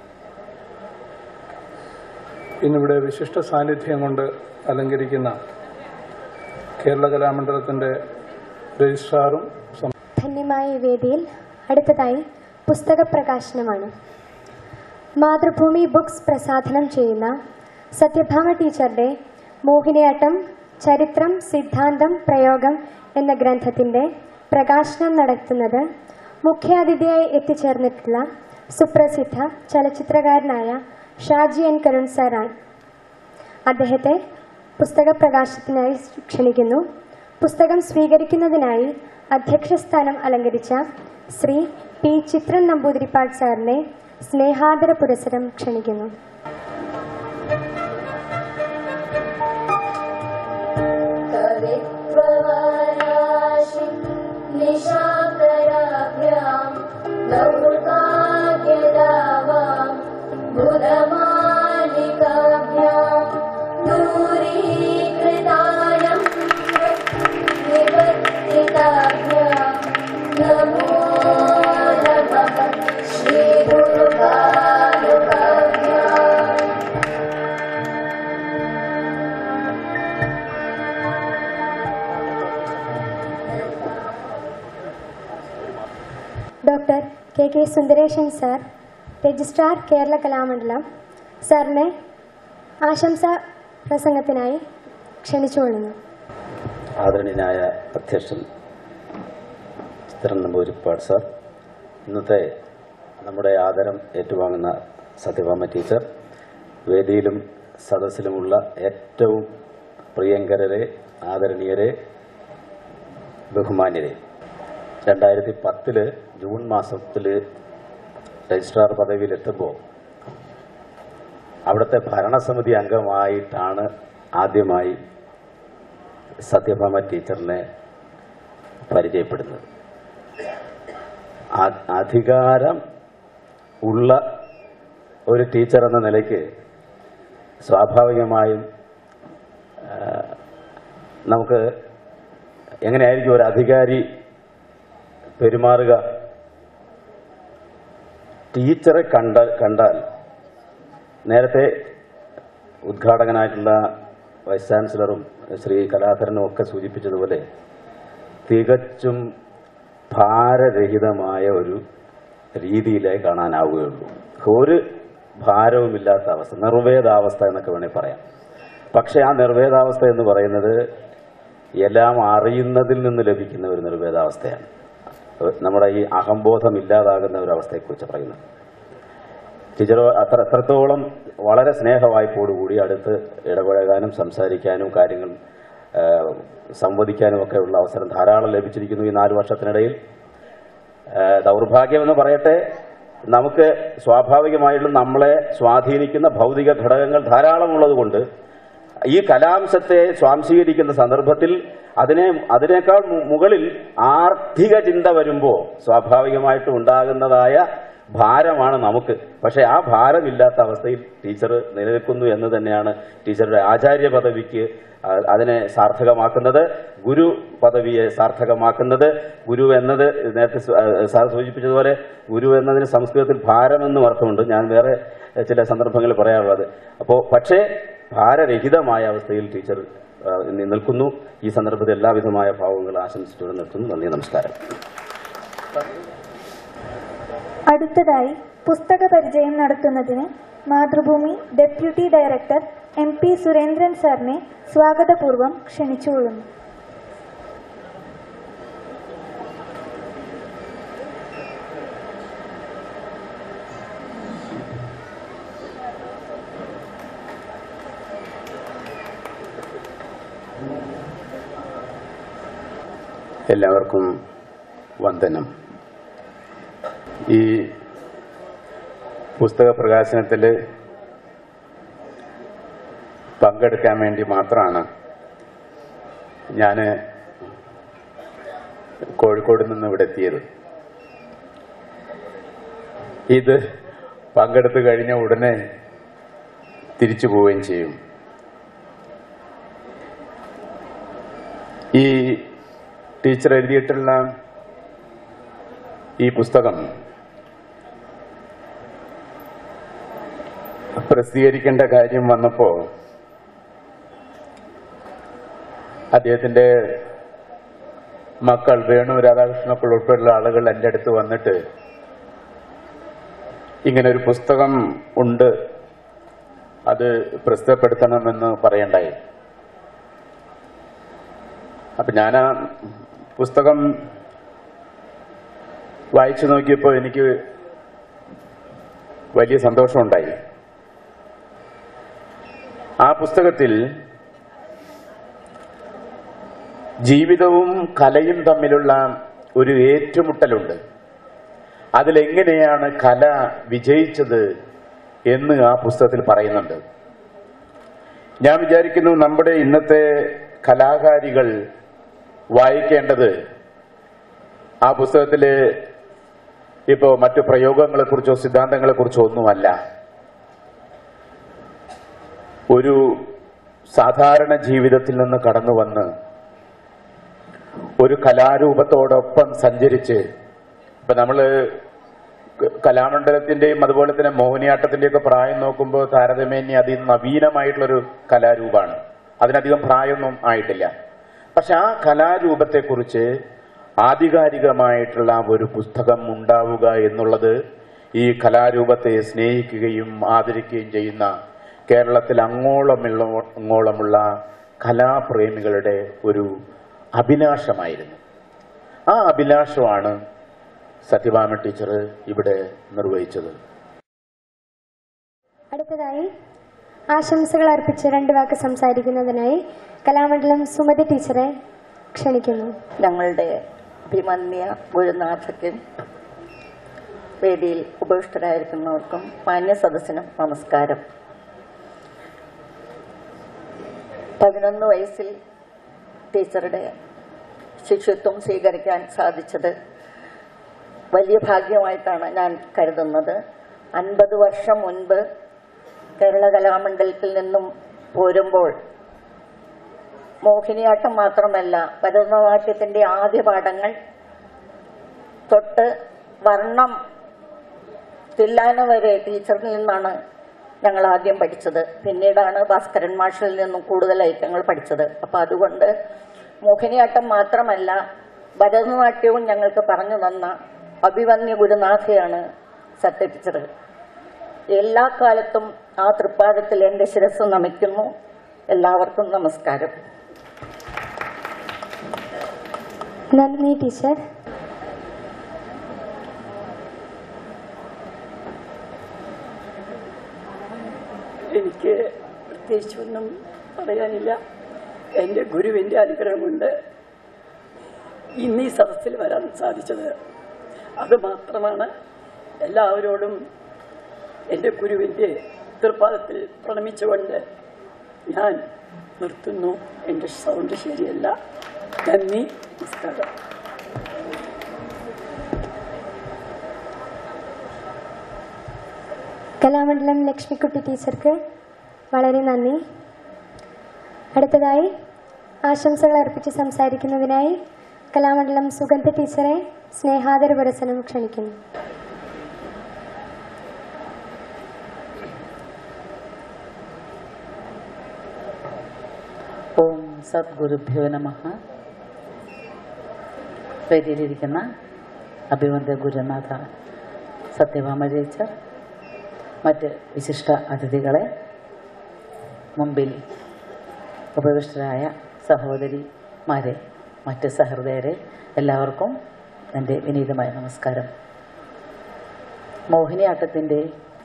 ഇന്നിവിടെ വിശിഷ്ട സാന്നിധ്യം കൊണ്ട് അലങ്കരിക്കുന്ന കേരള കലാമണ്ഡലത്തിൻ്റെ രജിസ്ട്രാറും സം- ധന്യമായ ഈ വേദിയിൽ അടുത്തതായി പുസ്തക പ്രകാശനമാണ് മാതൃഭൂമി ബുക്സ് പ്രസാധനം ചെയ്യുന്ന സത്യഭാമ ടീച്ചറുടെ മോഹിനിയാട്ടം ചരിത്രം സിദ്ധാന്തം പ്രയോഗം എന്ന ഗ്രന്ഥത്തിന്റെ പ്രകാശനം നടത്തുന്നത് മുഖ്യാതിഥിയായി എത്തിച്ചേർന്നിട്ടുള്ള സുപ്രസിദ്ധ ചലച്ചിത്രകാരനായ ഷാജി എൻ കരുൺ സാറാണ് അദ്ദേഹത്തെ പുസ്തക പ്രകാശനത്തിനായി ക്ഷണിക്കുന്നു പുസ്തകം സ്വീകരിക്കുന്നതിനായി അധ്യക്ഷസ്ഥാനം അലങ്കരിച്ച ശ്രീ പി ചിത്രൻ നമ്പൂതിരിപ്പാട് സാറിനെ സ്നേഹാദര പുരസ്സരം ക്ഷണിക്കുന്നു कवित्ववाराशिं निशाकराभ्यां दौर्भाग्यदावां बुधमालिकाभ्यां दूरीकृतायं निवर्तिताभ्यां नमो नमः श्रीगुरुभानुकाभ्याम् doctor K K Sundaresan sir registrar Kerala Kalamandalam സാറിനെ ആശംസാ പ്രസംഗത്തിനായി ക്ഷണിച്ചുകൊള്ളുന്നു ആദരണീയനായ അധ്യക്ഷൻ ചിത്രൻ നമ്പൂരിപ്പാട് സാർ ഇന്നത്തെ നമ്മുടെ ആദരം ഏറ്റുവാങ്ങുന്ന സത്യഭാമ ടീച്ചർ വേദിയിലും സദസ്സിലുമുള്ള ഏറ്റവും പ്രിയങ്കരരെ ആദരണീയരെ ബഹുമാന്യരെ രണ്ടായിരത്തി പത്തില് ജൂൺ മാസത്തിൽ രജിസ്ട്രാർ പദവിയിലെത്തുമ്പോൾ അവിടുത്തെ ഭരണസമിതി അംഗമായിട്ടാണ് ആദ്യമായി സത്യഭാമ ടീച്ചറിനെ പരിചയപ്പെടുന്നത് ആ- അധികാരം ഉള്ള ഒരു ടീച്ചർ എന്ന നിലയ്ക്ക് സ്വാഭാവികമായും ആ, നമുക്ക് എങ്ങനെയായിരിക്കും ഒരു അധികാരി പെരുമാറുക ടീച്ചറെ കണ്ട കണ്ടാൽ നേരത്തെ ഉദ്ഘാടകനായിട്ടുള്ള വൈസ് ചാൻസലറും ശ്രീ കലാധരനും ഒക്കെ സൂചിപ്പിച്ചതുപോലെ തികച്ചും ഭാരരഹിതമായ ഒരു രീതിയിലേ കാണാനാവുകയുള്ളൂ ഒരു ഭാരവുമില്ലാത്ത അവസ്ഥ നിർവേദാവസ്ഥ എന്നൊക്കെ വേണേൽ പറയാം പക്ഷെ ആ നിർവേദാവസ്ഥ എന്ന് പറയുന്നത് എല്ലാം അറിയുന്നതിൽ നിന്ന് ലഭിക്കുന്ന ഒരു നിർവേദാവസ്ഥയാണ് നമ്മുടെ ഈ അഹംബോധം ഇല്ലാതാകുന്ന ഒരു അവസ്ഥയെക്കുറിച്ച് പറയുന്നത് ടീച്ചർ അത്ര എത്രത്തോളം വളരെ സ്നേഹവായ്പോടുകൂടി അടുത്ത് ഇടപഴകാനും സംസാരിക്കാനും കാര്യങ്ങൾ ആ, സംവദിക്കാനും ഒക്കെ ഉള്ള അവസരം ധാരാളം ലഭിച്ചിരിക്കുന്നു ഈ നാല് വർഷത്തിനിടയിൽ ആ, ദൗർഭാഗ്യമെന്ന് പറയട്ടെ നമുക്ക് സ്വാഭാവികമായിട്ടും നമ്മളെ സ്വാധീനിക്കുന്ന ഭൗതിക ഘടകങ്ങൾ ധാരാളമുള്ളതുകൊണ്ട് ഈ കലാംശത്തെ സ്വാംശീകരിക്കുന്ന സന്ദർഭത്തിൽ അതിനെ അതിനേക്കാൾ മു- മുകളിൽ ആർത്ഥിക ചിന്ത വരുമ്പോൾ സ്വാഭാവികമായിട്ടും ഉണ്ടാകുന്നതായ ഭാരമാണ് നമുക്ക് പക്ഷെ ആ ഭാരമില്ലാത്ത അവസ്ഥയിൽ ടീച്ചർ നിലനിൽക്കുന്നു എന്ന് തന്നെയാണ് ടീച്ചറുടെ ആചാര്യ പദവിക്ക് ആ, അതിനെ സാർത്ഥകമാക്കുന്നത് ഗുരു പദവിയെ സാർത്ഥകമാക്കുന്നത് ഗുരു എന്നത് നേരത്തെ സു- ആ, സാർ സൂചിപ്പിച്ചതുപോലെ ഗുരു എന്നതിന് സംസ്കൃതത്തിൽ ഭാരമെന്നും അർത്ഥമുണ്ട് ഞാൻ വേറെ എ, ചില സന്ദർഭങ്ങളിൽ പറയാറുള്ളത് അപ്പോൾ പക്ഷേ ഭാരരഹിതമായ അവസ്ഥയിൽ ടീച്ചർ ആ, നി- നിൽക്കുന്നു ഈ സന്ദർഭത്തിൽ എല്ലാവിധമായ ഭാവങ്ങൾ ആശംസിച്ചുകൊണ്ട് നിർത്തുന്നു നന്ദി നമസ്കാരം അടുത്തതായി പുസ്തക പരിചയം നടത്തുന്നതിന് Mathrubhumi deputy director M P Surendran സാറിനെ സ്വാഗതപൂർവ്വം ക്ഷണിച്ചുകൊള്ളുന്നു എല്ലാവർക്കും വന്ദനം ഈ പുസ്തക പ്രകാശനത്തിൽ പങ്കെടുക്കാൻ വേണ്ടി മാത്രമാണ് ഞാൻ കോഴിക്കോട് നിന്ന് ഇവിടെ എത്തിയത് ഇത് പങ്കെടുത്തു കഴിഞ്ഞ ഉടനെ തിരിച്ചു പോവുകയും ചെയ്യും ഈ ടീച്ചർ എഴുതിയിട്ടുള്ള ഈ പുസ്തകം പ്രസിദ്ധീകരിക്കേണ്ട കാര്യം വന്നപ്പോൾ അദ്ദേഹത്തിന്റെ മക്കൾ വേണു രാധാകൃഷ്ണക്കൾ ഉൾപ്പെടെയുള്ള ആളുകൾ എൻ്റെ അടുത്ത് വന്നിട്ട് ഇങ്ങനെ ഒരു പുസ്തകം ഉണ്ട് അത് പ്രസിദ്ധപ്പെടുത്തണമെന്ന് പറയണ്ടായി അപ്പൊ ഞാൻ ആ പുസ്തകം വായിച്ചു നോക്കിയപ്പോൾ എനിക്ക് വലിയ സന്തോഷമുണ്ടായി ആ പുസ്തകത്തിൽ ജീവിതവും കലയും തമ്മിലുള്ള ഒരു ഏറ്റുമുട്ടലുണ്ട് അതിലെങ്ങനെയാണ് കല വിജയിച്ചത് എന്ന് ആ പുസ്തകത്തിൽ പറയുന്നുണ്ട് ഞാൻ വിചാരിക്കുന്നു നമ്മുടെ ഇന്നത്തെ കലാകാരികൾ വായിക്കേണ്ടത് ആ പുസ്തകത്തില് ഇപ്പോ മറ്റു പ്രയോഗങ്ങളെക്കുറിച്ചോ സിദ്ധാന്തങ്ങളെക്കുറിച്ചോ ഒന്നുമല്ല ഒരു സാധാരണ ജീവിതത്തിൽ നിന്ന് കടന്നു വന്ന് ഒരു കലാരൂപത്തോടൊപ്പം സഞ്ചരിച്ച് ഇപ്പൊ നമ്മള് ക- കലാമണ്ഡലത്തിന്റെയും അതുപോലെ തന്നെ മോഹിനിയാട്ടത്തിന്റെയും ഒക്കെ പ്രായം നോക്കുമ്പോൾ താരതമ്യേന അതി നവീനമായിട്ടുള്ളൊരു കലാരൂപമാണ് അതിനധികം പ്രായമൊന്നും ആയിട്ടില്ല പക്ഷെ ആ കലാരൂപത്തെക്കുറിച്ച് ആധികാരികമായിട്ടുള്ള ഒരു പുസ്തകം ഉണ്ടാവുക എന്നുള്ളത് ഈ കലാരൂപത്തെ സ്നേഹിക്കുകയും ആദരിക്കുകയും ചെയ്യുന്ന കേരളത്തിൽ അങ്ങോളമുള്ള അങ്ങോളമുള്ള കലാപ്രേമികളുടെ ഒരു അഭിലാഷമായിരുന്നു ആ അഭിലാഷമാണ് സത്യഭാമ ടീച്ചർ ഇവിടെ നിർവഹിച്ചത് അടുത്തതായി ആശംസകൾ അർപ്പിച്ച് രണ്ട് വാക്ക് സംസാരിക്കുന്നതിനായി കലാമണ്ഡലം സുമതി ടീച്ചറെ ക്ഷണിക്കുന്നു ഞങ്ങളുടെ അഭിമന്യ ഗുരുനാഥയ്ക്കും വേദിയിൽ ഉപവിഷ്ടരായിരിക്കുന്നവർക്കും മാന്യ സദസ്സിനും നമസ്കാരം പതിനൊന്ന് വയസ്സിൽ ടീച്ചറുടെ ശിഷ്യത്വം സ്വീകരിക്കാൻ സാധിച്ചത് വലിയ ഭാഗ്യമായിട്ടാണ് ഞാൻ കരുതുന്നത് അൻപത് വർഷം മുൻപ് കേരള കലാമണ്ഡലത്തിൽ നിന്നും പോരുമ്പോൾ മോഹിനിയാട്ടം മാത്രമല്ല ഭരതനാട്യത്തിന്റെ ആദ്യ പാഠങ്ങൾ തൊട്ട് വർണ്ണം തില്ലാന വരെ ടീച്ചറിൽ നിന്നാണ് ഞങ്ങൾ ആദ്യം പഠിച്ചത് പിന്നീടാണ് ഭാസ്കരൻ മാഷിൽ നിന്നും കൂടുതൽ ഐറ്റങ്ങൾ പഠിച്ചത് അപ്പൊ അതുകൊണ്ട് മോഹിനിയാട്ടം മാത്രമല്ല ഭരതനാട്യവും ഞങ്ങൾക്ക് പറഞ്ഞു തന്ന അഭിവന്യ ഗുരുനാഥയാണ് സത്യ ടീച്ചർ എല്ലാ കാലത്തും ആ തൃപ്പാദത്തിൽ എന്റെ ശിരസ് നമിക്കുന്നു എല്ലാവർക്കും നമസ്കാരം നന്ദി ടീച്ചർ എനിക്ക് പ്രത്യേകിച്ചൊന്നും പറയാനില്ല എൻ്റെ ഗുരുവിൻ്റെ അനുഗ്രഹം കൊണ്ട് ഇന്ന് ഈ സദസ്സിൽ വരാൻ സാധിച്ചത് അത് മാത്രമാണ് എല്ലാവരോടും എൻ്റെ ഗുരുവിൻ്റെ തൃപ്പാദത്തിൽ പ്രണമിച്ചുകൊണ്ട് ഞാൻ നിർത്തുന്നു എൻ്റെ സൗണ്ട് ശരിയല്ല നന്ദി നമസ്കാരം കലാമണ്ഡലം ലക്ഷ്മിക്കുട്ടി ടീച്ചർക്ക് വളരെ നന്ദി അടുത്തതായി ആശംസകൾ അർപ്പിച്ച് സംസാരിക്കുന്നതിനായി കലാമണ്ഡലം സുഗന്ധ ടീച്ചറെ സ്നേഹാദര പുരസനം ക്ഷണിക്കുന്നു ഓം സദ്ഗുരുഭ്യോ നമ വേദിയിലിരിക്കുന്ന അഭിവന്ദ ഗുരുനാഥ സത്യഭാമ ടീച്ചർ മറ്റ് വിശിഷ്ട അതിഥികളെ മുമ്പിൽ ഉപവിഷ്ടരായ സഹോദരിമാരെ മറ്റ് സഹൃദയരെ എല്ലാവർക്കും എൻ്റെ വിനീതമായ നമസ്കാരം മോഹിനിയാട്ടത്തിൻ്റെ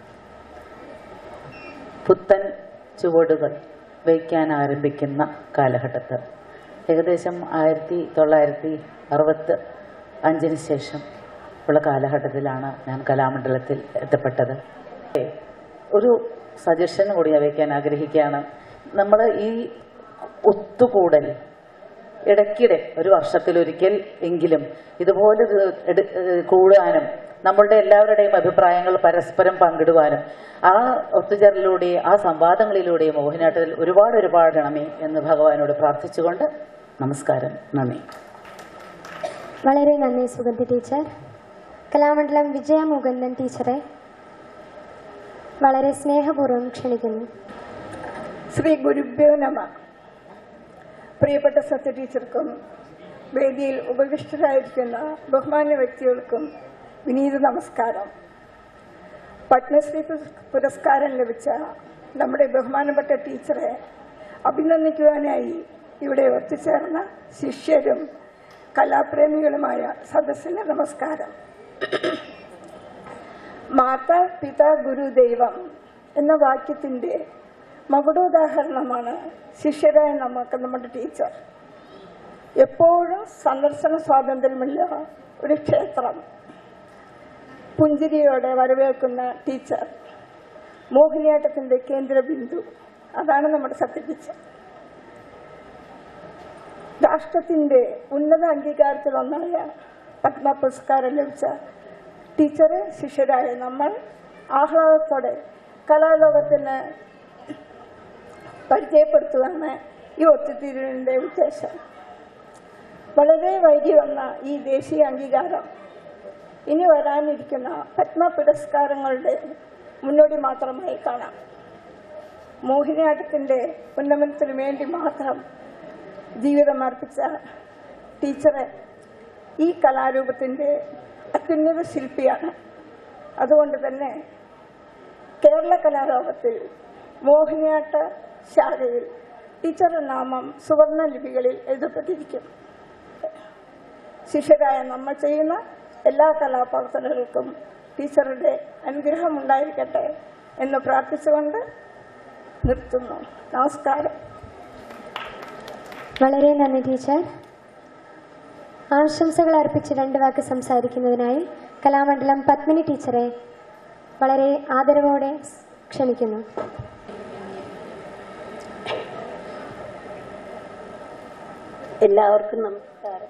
പുത്തൻ ചുവടുകൾ വയ്ക്കാൻ ആരംഭിക്കുന്ന കാലഘട്ടത്ത് ഏകദേശം ആയിരത്തി തൊള്ളായിരത്തി അറുപത്ത് അഞ്ചിന് ശേഷം ഉള്ള കാലഘട്ടത്തിലാണ് ഞാൻ കലാമണ്ഡലത്തിൽ എത്തപ്പെട്ടത് ഒരു സജഷൻ കൂടി ഞാൻ വയ്ക്കാൻ ആഗ്രഹിക്കുകയാണ് നമ്മൾ ഈ ഒത്തുകൂടൽ ഇടയ്ക്കിടെ ഒരു വർഷത്തിലൊരിക്കൽ എങ്കിലും ഇതുപോലെ ഇത് എടു- ഏഹ് കൂടാനും നമ്മളുടെ എല്ലാവരുടെയും അഭിപ്രായങ്ങൾ പരസ്പരം പങ്കിടുവാനും ആ ഒത്തുചേരലിലൂടെ ആ സംവാദങ്ങളിലൂടെ മോഹിനിയാട്ടത്തിൽ ഒരുപാട് ഒരുപാട് ഗണമേ എന്ന് ഭഗവാനോട് പ്രാർത്ഥിച്ചുകൊണ്ട് നമസ്കാരം നന്ദി വളരെ നന്ദി സുഗന്ധി ടീച്ചർ കലാമണ്ഡലം വിജയ മുകുന്ദൻ ടീച്ചറെ വളരെ സ്നേഹപൂർവ്വം ക്ഷണിക്കുന്നു ശ്രീ ഗുരുഭ്യോ നമ പ്രിയപ്പെട്ട സത്യ ടീച്ചർക്കും വേദിയിൽ ഉപവിഷ്ടരായിരിക്കുന്ന ബഹുമാന്യ വ്യക്തികൾക്കും വിനീത നമസ്കാരം പത്മശ്രീ പുരസ്- പുരസ്കാരം ലഭിച്ച നമ്മുടെ ബഹുമാനപ്പെട്ട ടീച്ചറെ അഭിനന്ദിക്കുവാനായി ഇവിടെ ഒത്തുചേർന്ന ശിഷ്യരും കലാപ്രേമികളുമായ സദസ്സിന് നമസ്കാരം മാതാ പിതാ ഗുരു ദൈവം എന്ന വാക്യത്തിന്റെ മകുടോദാഹരണമാണ് ശിഷ്യരായ നമുക്ക് നമ്മുടെ ടീച്ചർ എപ്പോഴും സന്ദർശന സ്വാതന്ത്ര്യമുള്ള ഒരു ക്ഷേത്രം പുഞ്ചിരിയോടെ വരവേൽക്കുന്ന ടീച്ചർ മോഹിനിയാട്ടത്തിന്റെ കേന്ദ്രബിന്ദു അതാണ് നമ്മുടെ സത്യ ടീച്ചർ രാഷ്ട്രത്തിന്റെ ഉന്നത അംഗീകാരത്തിലൊന്നായ പത്മ പുരസ്കാരം ലഭിച്ച ടീച്ചറെ ശിഷ്യരായ നമ്മൾ ആഹ്ലാദത്തോടെ കലാലോകത്തിന് പരിചയപ്പെടുത്തുകയാണ് ഈ ഒത്തുതീരുവിന്റെ ഉദ്ദേശം വളരെ വൈകി വന്ന ഈ ദേശീയ അംഗീകാരം ഇനി വരാനിരിക്കുന്ന പത്മ പുരസ്കാരങ്ങളുടെ മുന്നോടി മാത്രമായി കാണാം മോഹിനിയാട്ടത്തിന്റെ ഉന്നമനത്തിനു വേണ്ടി മാത്രം ജീവിതം അർപ്പിച്ച ടീച്ചറെ ഈ കലാരൂപത്തിന്റെ അത്യുന്നത ശില്പിയാണ് അതുകൊണ്ട് തന്നെ കേരള കലാലോകത്തിൽ മോഹിനിയാട്ട ശാഖയിൽ ടീച്ചറുടെ നാമം സുവർണ ലിപികളിൽ എഴുതപ്പെട്ടിരിക്കും ശിഷ്യരായ നമ്മൾ ചെയ്യുന്ന എല്ലാ കലാപ്രവർത്തനങ്ങൾക്കും ടീച്ചറുടെ അനുഗ്രഹം ഉണ്ടായിരിക്കട്ടെ എന്ന് പ്രാർത്ഥിച്ചുകൊണ്ട് നിർത്തുന്നു നമസ്കാരം വളരെ നന്ദി ടീച്ചർ ആശംസകൾ അർപ്പിച്ച് രണ്ട് വാക്ക് സംസാരിക്കുന്നതിനായി കലാമണ്ഡലം പത്മിനി ടീച്ചറെ വളരെ ആദരവോടെ ക്ഷണിക്കുന്നു എല്ലാവർക്കും നമസ്കാരം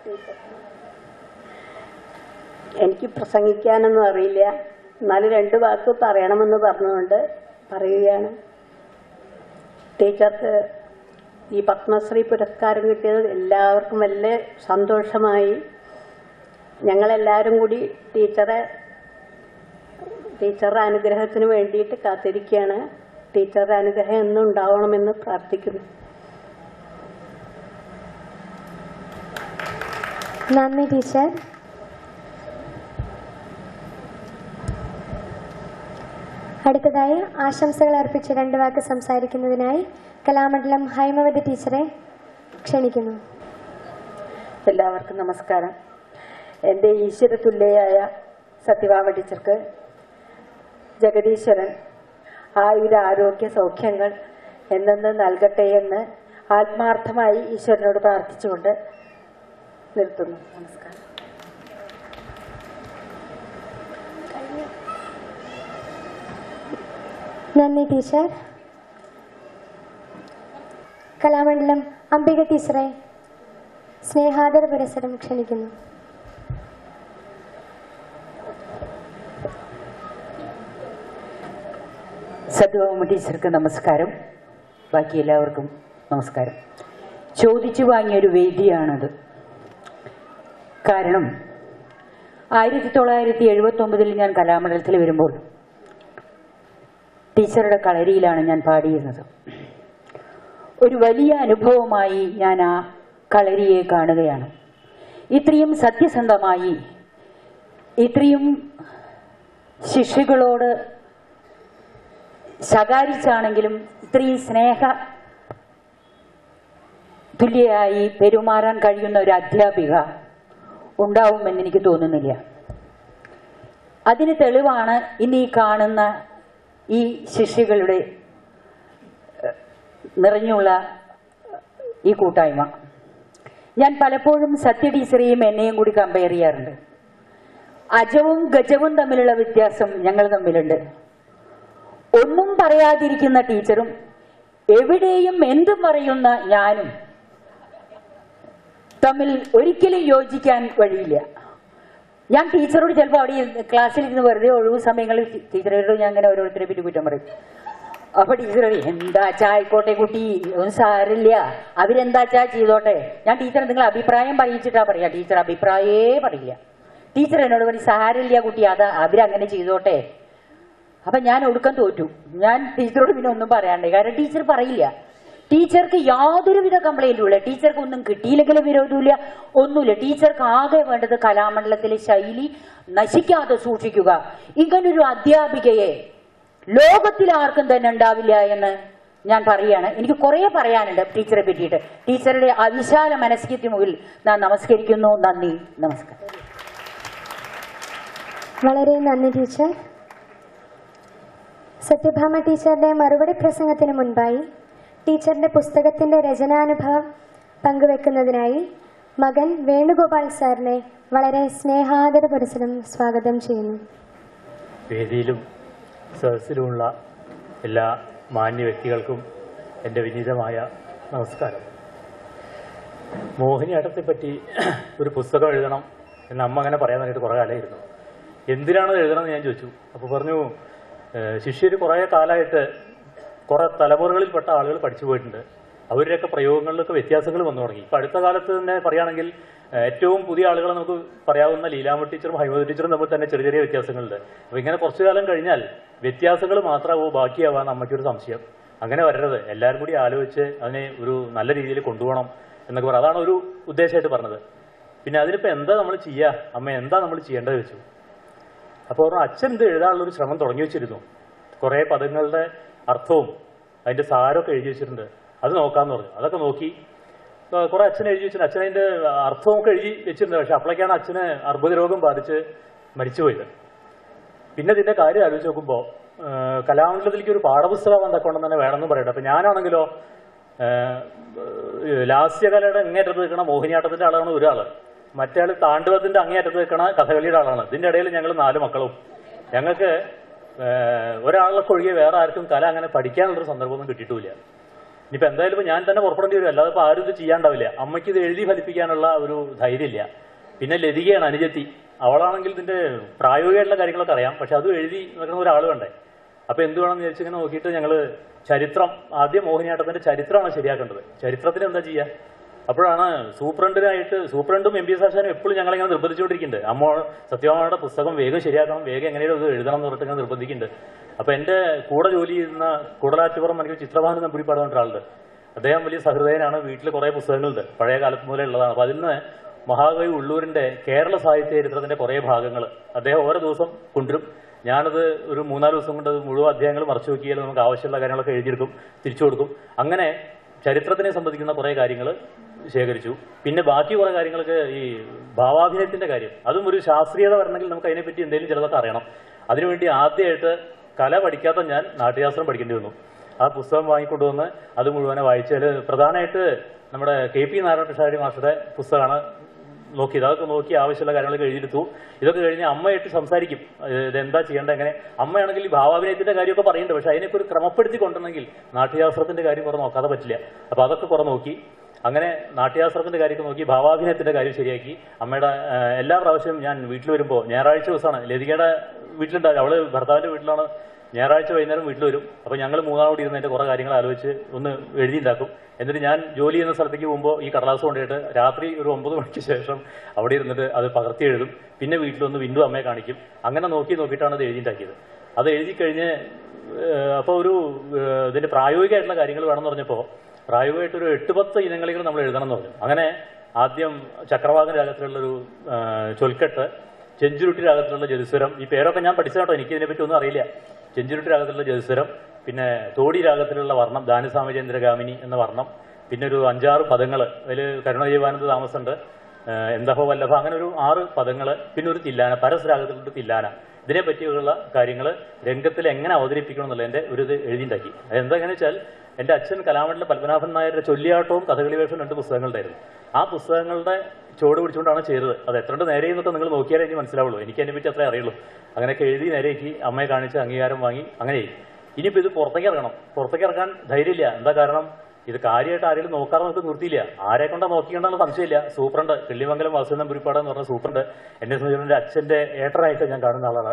എനിക്ക് പ്രസംഗിക്കാനൊന്നും അറിയില്ല എന്നാലും രണ്ട് വാക്ക് പറയണമെന്ന് പറഞ്ഞുകൊണ്ട് പറയുകയാണ് ടീച്ചർക്ക് ഈ പത്മശ്രീ പുരസ്കാരം കിട്ടിയത് എല്ലാവർക്കും വലിയ സന്തോഷമായി ഞങ്ങളെല്ലാവരും കൂടി ടീച്ചറെ ടീച്ചറുടെ അനുഗ്രഹത്തിന് വേണ്ടിയിട്ട് കാത്തിരിക്കുകയാണ് ടീച്ചറുടെ അനുഗ്രഹം എന്നും ഉണ്ടാവണമെന്ന് പ്രാർത്ഥിക്കുന്നു നന്ദി ടീച്ചർ അടുത്തതായി ആശംസകൾ അർപ്പിച്ച് രണ്ട് വാക്ക് സംസാരിക്കുന്നതിനായി കലാമണ്ഡലം ഹൈമവതി ടീച്ചറെ ക്ഷണിക്കുന്നു എല്ലാവർക്കും നമസ്കാരം എൻ്റെ ഈശ്വരതുല്യയായ സത്യഭാമ ടീച്ചർക്ക് ജഗദീശ്വരൻ ആയുര ആരോഗ്യ സൗഖ്യങ്ങൾ എന്നെന്ന് നൽകട്ടെ എന്ന് ആത്മാർത്ഥമായി ഈശ്വരനോട് പ്രാർത്ഥിച്ചുകൊണ്ട് നിർത്തുന്നു നമസ്കാരം നന്ദി ടീച്ചർ കലാമണ്ഡലം അംബിക ടീച്ചറെ സ്നേഹാദര പുരസ്സരം ക്ഷണിക്കുന്നു സദ്ഭാമ ടീച്ചർക്ക് നമസ്കാരം ബാക്കി എല്ലാവർക്കും നമസ്കാരം ചോദിച്ചു വാങ്ങിയൊരു വേദിയാണത് കാരണം ആയിരത്തി തൊള്ളായിരത്തി എഴുപത്തി ഒമ്പതിൽ ഞാൻ കലാമണ്ഡലത്തിൽ വരുമ്പോൾ ടീച്ചറുടെ കളരിയിലാണ് ഞാൻ പാടിയിരുന്നത് ഒരു വലിയ അനുഭവമായി ഞാൻ ആ കളരിയെ കാണുകയാണ് ഇത്രയും സത്യസന്ധമായി ഇത്രയും ശിഷ്യകളോട് ശകാരിച്ചാണെങ്കിലും ഇത്രയും സ്നേഹ തുല്യയായി പെരുമാറാൻ കഴിയുന്ന ഒരു അധ്യാപിക ഉണ്ടാവുമെന്ന് എനിക്ക് തോന്നുന്നില്ല അതിന് തെളിവാണ് ഇന്ന് ഈ കാണുന്ന ഈ ശിഷ്യകളുടെ ഏഹ്, നിറഞ്ഞുള്ള ഈ കൂട്ടായ്മ ഞാൻ പലപ്പോഴും സത്യ ടീച്ചറെയും എന്നെയും കൂടി കമ്പയർ ചെയ്യാറുണ്ട് അജവും ഗജവും തമ്മിലുള്ള വ്യത്യാസം ഞങ്ങൾ തമ്മിലുണ്ട് ഒന്നും പറയാതിരിക്കുന്ന ടീച്ചറും എവിടെയും എന്തും പറയുന്ന ഞാനും തമ്മിൽ ഒരിക്കലും യോജിക്കാൻ വഴിയില്ല ഞാൻ ടീച്ചറോട് ചിലപ്പോൾ അവിടെ ഇരുന്ന് ക്ലാസ്സിൽ ഇരുന്ന് വെറുതെ ഒഴിവ് സമയങ്ങളിൽ ടീ- ടീച്ചറോട് ഞാൻ അങ്ങനെ ഓരോരുത്തരെ പറ്റി കുറ്റം പറയും അപ്പൊ ടീച്ചർ പറയും എന്താച്ചാ ആയിക്കോട്ടെ കുട്ടി ഒന്നും സാരില്ല അവരെന്താച്ചാ ചെയ്തോട്ടെ ഞാൻ ടീച്ചർ നിങ്ങൾ അഭിപ്രായം പറയിച്ചിട്ടാ പറയാ ടീച്ചർ അഭിപ്രായേ പറയില്ല ടീച്ചർ എന്നോട് പറയും സാരില്ല കുട്ടി അതാ അവരങ്ങനെ ചെയ്തോട്ടെ അപ്പൊ ഞാൻ ഒടുക്കം തോറ്റു ഞാൻ ടീച്ചറോട് പിന്നെ ഒന്നും പറയാണ്ട് കാരണം ടീച്ചർ പറയില്ല ടീച്ചർക്ക് യാതൊരുവിധ കംപ്ലൈന്റും ഇല്ല ടീച്ചർക്ക് ഒന്നും കിട്ടിയില്ലെങ്കിലും വിരോധമില്ല ഒന്നുമില്ല ടീച്ചർക്ക് ആകെ വേണ്ടത് കലാമണ്ഡലത്തിലെ ശൈലി നശിക്കാതെ സൂക്ഷിക്കുക ഇങ്ങനൊരു അധ്യാപികയെ ലോകത്തിൽ ആർക്കും തന്നെ ഉണ്ടാവില്ല എന്ന് ഞാൻ പറയാണ് എനിക്ക് കുറെ പറയാനുണ്ട് ടീച്ചറെ പറ്റിയിട്ട് ടീച്ചറുടെ അവിശാല മനസ്കത്തിന് മുകളിൽ ഞാൻ നമസ്കരിക്കുന്നു നന്ദി നമസ്കാരം വളരെ നന്ദി ടീച്ചർ സത്യഭാമ ടീച്ചറുടെ മറുപടി പ്രസംഗത്തിന് മുൻപായി ടീച്ചറിന്റെ പുസ്തകത്തിന്റെ രചനാനുഭവം പങ്കുവെക്കുന്നതിനായി മകൻ വേണുഗോപാൽ സാറിനെ വളരെ സ്നേഹാദര പുരസരം സ്വാഗതം ചെയ്യുന്നു വേദിയിലും സദസ്സിലുമുള്ള എല്ലാ മാന്യ വ്യക്തികൾക്കും എൻ്റെ വിനീതമായ നമസ്കാരം മോഹിനിയാട്ടത്തെപ്പറ്റി ഒരു പുസ്തകം എഴുതണം എന്ന് അമ്മ അങ്ങനെ പറയാൻ വേണ്ടിയിട്ട് കുറേ കാലമായിരുന്നു എന്തിനാണ് ഇത് എഴുതണമെന്ന് ഞാൻ ചോദിച്ചു അപ്പോൾ പറഞ്ഞു ശിഷ്യർ കുറേ കാലമായിട്ട് കുറേ തലമുറകളിൽപ്പെട്ട ആളുകൾ പഠിച്ചു പോയിട്ടുണ്ട് അവരുടെയൊക്കെ പ്രയോഗങ്ങളിലൊക്കെ വ്യത്യാസങ്ങൾ വന്നു തുടങ്ങി ഇപ്പം അടുത്ത കാലത്ത് തന്നെ പറയുകയാണെങ്കിൽ ഏഹ്, ഏറ്റവും പുതിയ ആളുകളെ നമുക്ക് പറയാവുന്ന ലീലാമ ടീച്ചറും ഹൈമദ ടീച്ചറും തമ്മിൽ തന്നെ ചെറിയ ചെറിയ വ്യത്യാസങ്ങളുണ്ട് അപ്പോൾ ഇങ്ങനെ കുറച്ചു കാലം കഴിഞ്ഞാൽ വ്യത്യാസങ്ങൾ മാത്രമാവോ ബാക്കിയാവാൻ അമ്മയ്ക്കൊരു സംശയം അങ്ങനെ വരരുത് എല്ലാവരും കൂടി ആലോചിച്ച് അതിനെ ഒരു നല്ല രീതിയിൽ കൊണ്ടുപോകണം എന്നൊക്കെ പറയാം അതാണ് ഒരു ഉദ്ദേശമായിട്ട് പറഞ്ഞത് പിന്നെ അതിനിപ്പോൾ എന്താ നമ്മൾ ചെയ്യുക അമ്മ എന്താ നമ്മൾ ചെയ്യേണ്ടത് വെച്ചു അപ്പോൾ പറഞ്ഞു അച്ഛൻ ഇത് എഴുതാനുള്ള ഒരു ശ്രമം തുടങ്ങി വെച്ചിരുന്നു കുറേ പദങ്ങളുടെ അർത്ഥവും അതിന്റെ സാരമൊക്കെ എഴുതി വെച്ചിട്ടുണ്ട് അത് നോക്കാന്ന് പറഞ്ഞു അതൊക്കെ നോക്കി ആ, കുറെ അച്ഛൻ എഴുതി വെച്ചിട്ടുണ്ട് അച്ഛൻ അതിന്റെ അർത്ഥമൊക്കെ എഴുതി വെച്ചിട്ടുണ്ട് പക്ഷെ അപ്പോഴേക്കാണ് അച്ഛന് അർബുദ രോഗം ബാധിച്ച് മരിച്ചുപോയത് പിന്നെ ഇതിന്റെ കാര്യം ആലോചിച്ച് നോക്കുമ്പോൾ കലാമണ്ഡലത്തിലേക്ക് ഒരു പാഠപുസ്തകം എന്തൊക്കെ തന്നെ വേണമെന്ന് പറയട്ടെ അപ്പൊ ഞാനാണെങ്കിലോ ഏഹ്, ലാസ്യകലയുടെ അങ്ങേറ്റത്ത് നിൽക്കണ മോഹിനിയാട്ടത്തിന്റെ ആളാണ് ഒരാള് മറ്റേ ആള് താണ്ഡവത്തിന്റെ അങ്ങേറ്റത്ത് നിൽക്കണ കഥകളിയുടെ ആളാണ് ഇതിന്റെ ഇടയിൽ ഞങ്ങൾ നാല് മക്കളും ഞങ്ങൾക്ക് ഏഹ്, ഒരാളൊക്കെ ഒഴികെ വേറെ ആർക്കും കല അങ്ങനെ പഠിക്കാനുള്ളൊരു സന്ദർഭമൊന്നും കിട്ടിയിട്ടില്ല ഇനിയിപ്പോ എന്തായാലും ഇപ്പൊ ഞാൻ തന്നെ പുറപ്പെടേണ്ടി വരും അല്ലാതെ ഇപ്പൊ ആരും ഇത് ചെയ്യാണ്ടാവില്ല അമ്മയ്ക്ക് ഇത് എഴുതി ഫലിപ്പിക്കാനുള്ള ഒരു ധൈര്യമില്ല പിന്നെ ലതികയാണ് അനുജത്തി അവളാണെങ്കിൽ ഇതിന്റെ പ്രായോഗികമായിട്ടുള്ള കാര്യങ്ങളൊക്കെ അറിയാം പക്ഷെ അതും എഴുതി നിൽക്കുന്ന ഒരാൾ വേണ്ടേ അപ്പൊ എന്ത് വേണമെന്ന് വിചാരിച്ച് ഇങ്ങനെ നോക്കിയിട്ട് ഞങ്ങള് ചരിത്രം ആദ്യം മോഹിനിയാട്ടത്തിന്റെ ചരിത്രമാണ് ശരിയാക്കേണ്ടത് ചരിത്രത്തിന് എന്താ ചെയ്യുക അപ്പോഴാണ് സൂപ്രണ്ടിനായിട്ട് സൂപ്രണ്ടും എം പി എസ് ആശാനും എപ്പോഴും ഞങ്ങളിങ്ങനെ നിർബന്ധിച്ചുകൊണ്ടിരിക്കുന്നുണ്ട് അമ്മ സത്യഭാമയുടെ പുസ്തകം വേഗം ശരിയാക്കണം വേഗം എങ്ങനെയും ഇത് എഴുതണം എന്ന് പറഞ്ഞിട്ട് ഇങ്ങനെ നിർബന്ധിക്കുന്നുണ്ട് അപ്പൊ എന്റെ കൂടെ ജോലി ചെയ്യുന്ന കൂടലാറ്റുപുറം എനിക്ക് ചിത്രഭാനു നമ്പൂരിപ്പാട് പറഞ്ഞ ഒരാളുണ്ട് അദ്ദേഹം വലിയ സഹൃദയനാണ് വീട്ടിൽ കുറെ പുസ്തകങ്ങളുണ്ട് പഴയ കാലത്ത് മുതലേ ഉള്ളതാണ് അപ്പൊ അതിൽ നിന്ന് മഹാകവി ഉള്ളൂരിന്റെ കേരള സാഹിത്യ ചരിത്രത്തിന്റെ കുറെ ഭാഗങ്ങൾ അദ്ദേഹം ഓരോ ദിവസം കൊണ്ടുവരും ഞാനത് ഒരു മൂന്നാല് ദിവസം കൊണ്ട് അത് മുഴുവൻ അധ്യായങ്ങൾ മറച്ചു നോക്കിയാൽ നമുക്ക് ആവശ്യമുള്ള കാര്യങ്ങളൊക്കെ എഴുതിയെടുക്കും തിരിച്ചു കൊടുക്കും അങ്ങനെ ചരിത്രത്തിനെ സംബന്ധിക്കുന്ന കുറെ കാര്യങ്ങൾ ശേഖരിച്ചു പിന്നെ ബാക്കി കുറെ കാര്യങ്ങളൊക്കെ ഈ ഭാവാഭിനയത്തിന്റെ കാര്യം അതും ഒരു ശാസ്ത്രീയത വരണമെങ്കിൽ നമുക്ക് അതിനെപ്പറ്റി എന്തെങ്കിലും ചിലതൊക്കെ അറിയണം അതിനുവേണ്ടി ആദ്യമായിട്ട് കല പഠിക്കാത്ത ഞാൻ നാട്യശാസ്ത്രം പഠിക്കേണ്ടി വന്നു ആ പുസ്തകം വാങ്ങിക്കൊണ്ടുവന്ന് അത് മുഴുവനെ വായിച്ചാൽ പ്രധാനമായിട്ട് നമ്മുടെ കെ പി നാരായണ പിഷാരി മാസ്റ്ററുടെ പുസ്തകമാണ് നോക്കിയത് അതൊക്കെ നോക്കി ആവശ്യമുള്ള കാര്യങ്ങളൊക്കെ എഴുതിയെടുത്തു ഇതൊക്കെ കഴിഞ്ഞ് അമ്മയായിട്ട് സംസാരിക്കും ഇത് ഇതെന്താ ചെയ്യേണ്ടത് എങ്ങനെ അമ്മയാണെങ്കിൽ ഈ ഭാവാഭിനയത്തിന്റെ കാര്യമൊക്കെ പറയുന്നുണ്ട് പക്ഷെ അതിനൊക്കെ ഒരു ക്രമപ്പെടുത്തി കൊണ്ടുവന്നെങ്കിൽ നാട്യശാസ്ത്രത്തിന്റെ കാര്യം കുറെ നോക്കാതെ പറ്റില്ല അപ്പൊ അതൊക്കെ കുറെ നോക്കി അങ്ങനെ നാട്യശാസ്ത്രത്തിന്റെ കാര്യമൊക്കെ നോക്കി ഭാവാഭിനയത്തിന്റെ കാര്യം ശരിയാക്കി അമ്മയുടെ ആ, എല്ലാ പ്രാവശ്യവും ഞാൻ വീട്ടിൽ വരുമ്പോൾ ഞായറാഴ്ച ദിവസമാണ് ലതികയുടെ വീട്ടിലുണ്ടാവും അവള് ഭർത്താവിന്റെ വീട്ടിലാണ് ഞായറാഴ്ച വൈകുന്നേരം വീട്ടിൽ വരും അപ്പൊ ഞങ്ങൾ മൂന്നാം കൂടി ഇരുന്ന് അതിന്റെ കുറെ കാര്യങ്ങൾ ആലോചിച്ച് ഒന്ന് എഴുതിണ്ടാക്കും എന്നിട്ട് ഞാൻ ജോലി ചെയ്യുന്ന സ്ഥലത്തേക്ക് പോകുമ്പോൾ ഈ കടലാസ് കൊണ്ടുപോയിട്ട് രാത്രി ഒരു ഒമ്പത് മണിക്ക് ശേഷം അവിടെ ഇരുന്നിട്ട് അത് പകർത്തി എഴുതും പിന്നെ വീട്ടിൽ ഒന്ന് വിൻഡു അമ്മയെ കാണിക്കും അങ്ങനെ നോക്കി നോക്കിയിട്ടാണ് അത് എഴുതിണ്ടാക്കിയത് അത് എഴുതി കഴിഞ്ഞ് അപ്പോൾ ഒരു ഏഹ്, ഇതിന്റെ പ്രായോഗികമായിട്ടുള്ള കാര്യങ്ങൾ വേണമെന്ന് പറഞ്ഞപ്പോൾ പ്രായോഗികമായിട്ട് ഒരു എട്ട് പത്ത് ഇനങ്ങളിൽ നമ്മൾ എഴുതണം എന്ന് പറഞ്ഞു അങ്ങനെ ആദ്യം ചക്രവാകൻ രാഗത്തിലുള്ളൊരു ആ, ചൊൽക്കെട്ട് ചെഞ്ചുരുട്ടി രാഗത്തിലുള്ള ജതുസ്വരം ഈ പേരൊക്കെ ഞാൻ പഠിച്ചതാട്ടോ എനിക്ക് ഇതിനെപ്പറ്റി ഒന്നും അറിയില്ല ചെഞ്ചുരുട്ടി രാഗത്തിലുള്ള ജതുസ്വരം പിന്നെ തോടി രാഗത്തിലുള്ള വർണ്ണം ദാനസാമചന്ദ്രഗാമിനി എന്ന വർണ്ണം പിന്നെ ഒരു അഞ്ചാറ് പദങ്ങൾ അതിൽ കരുണജീവാനന്ദ താമസുണ്ട് ഏഹ് എന്തഹോ വല്ലഭ അങ്ങനെ ഒരു ആറ് പദങ്ങൾ പിന്നെ ഒരു തില്ലാന പരസ് രാഗത്തിലുള്ള തില്ലാന ഇതിനെ പറ്റിയുള്ള കാര്യങ്ങൾ രംഗത്തിൽ എങ്ങനെ അവതരിപ്പിക്കണം എന്നുള്ളതിന്റെ ഒരു ഇത് എഴുതിണ്ടാക്കി അതെന്താ എങ്ങനെ വെച്ചാൽ എന്റെ അച്ഛൻ കലാമണ്ഡലം പത്മനാഭൻ നായരുടെ ചൊല്ലിയാട്ടവും കഥകളി വേഷവും രണ്ട് പുസ്തകങ്ങളുണ്ടായിരുന്നു ആ പുസ്തകങ്ങളുടെ ചുവട് പിടിച്ചുകൊണ്ടാണ് ചെയ്തത് അത് എത്ര നേരെ എന്നൊക്കെ നിങ്ങൾ നോക്കിയാലേ എനിക്ക് മനസ്സിലാവുള്ളൂ എനിക്ക് അതിനെ പറ്റി അത്രേ അറിയുള്ളൂ അങ്ങനെയൊക്കെ എഴുതി നേരെയാക്കി അമ്മയെ കാണിച്ച് അംഗീകാരം വാങ്ങി അങ്ങനെ ഇനിയിപ്പോൾ ഇത് പുറത്തേക്ക് ഇറങ്ങണം പുറത്തേക്ക് ഇറങ്ങാൻ ധൈര്യമില്ല എന്താ കാരണം ഇത് കാര്യമായിട്ട് ആരെങ്കിലും നോക്കാതെ നമുക്ക് നിർത്തിയില്ല ആരെ കൊണ്ടാ നോക്കിക്കണ്ടെന്നുള്ള സംശയമില്ല സൂപ്രണ്ട് കിള്ളിമംഗലം വാസുദേവൻ പുരിപ്പാട് എന്ന് പറഞ്ഞ സൂപ്രണ്ട് എന്നെ സംബന്ധിച്ചിടത്തോളം എൻ്റെ അച്ഛൻ്റെ ഏട്ടനായിട്ട് ഞാൻ കാണുന്ന ആളാണ്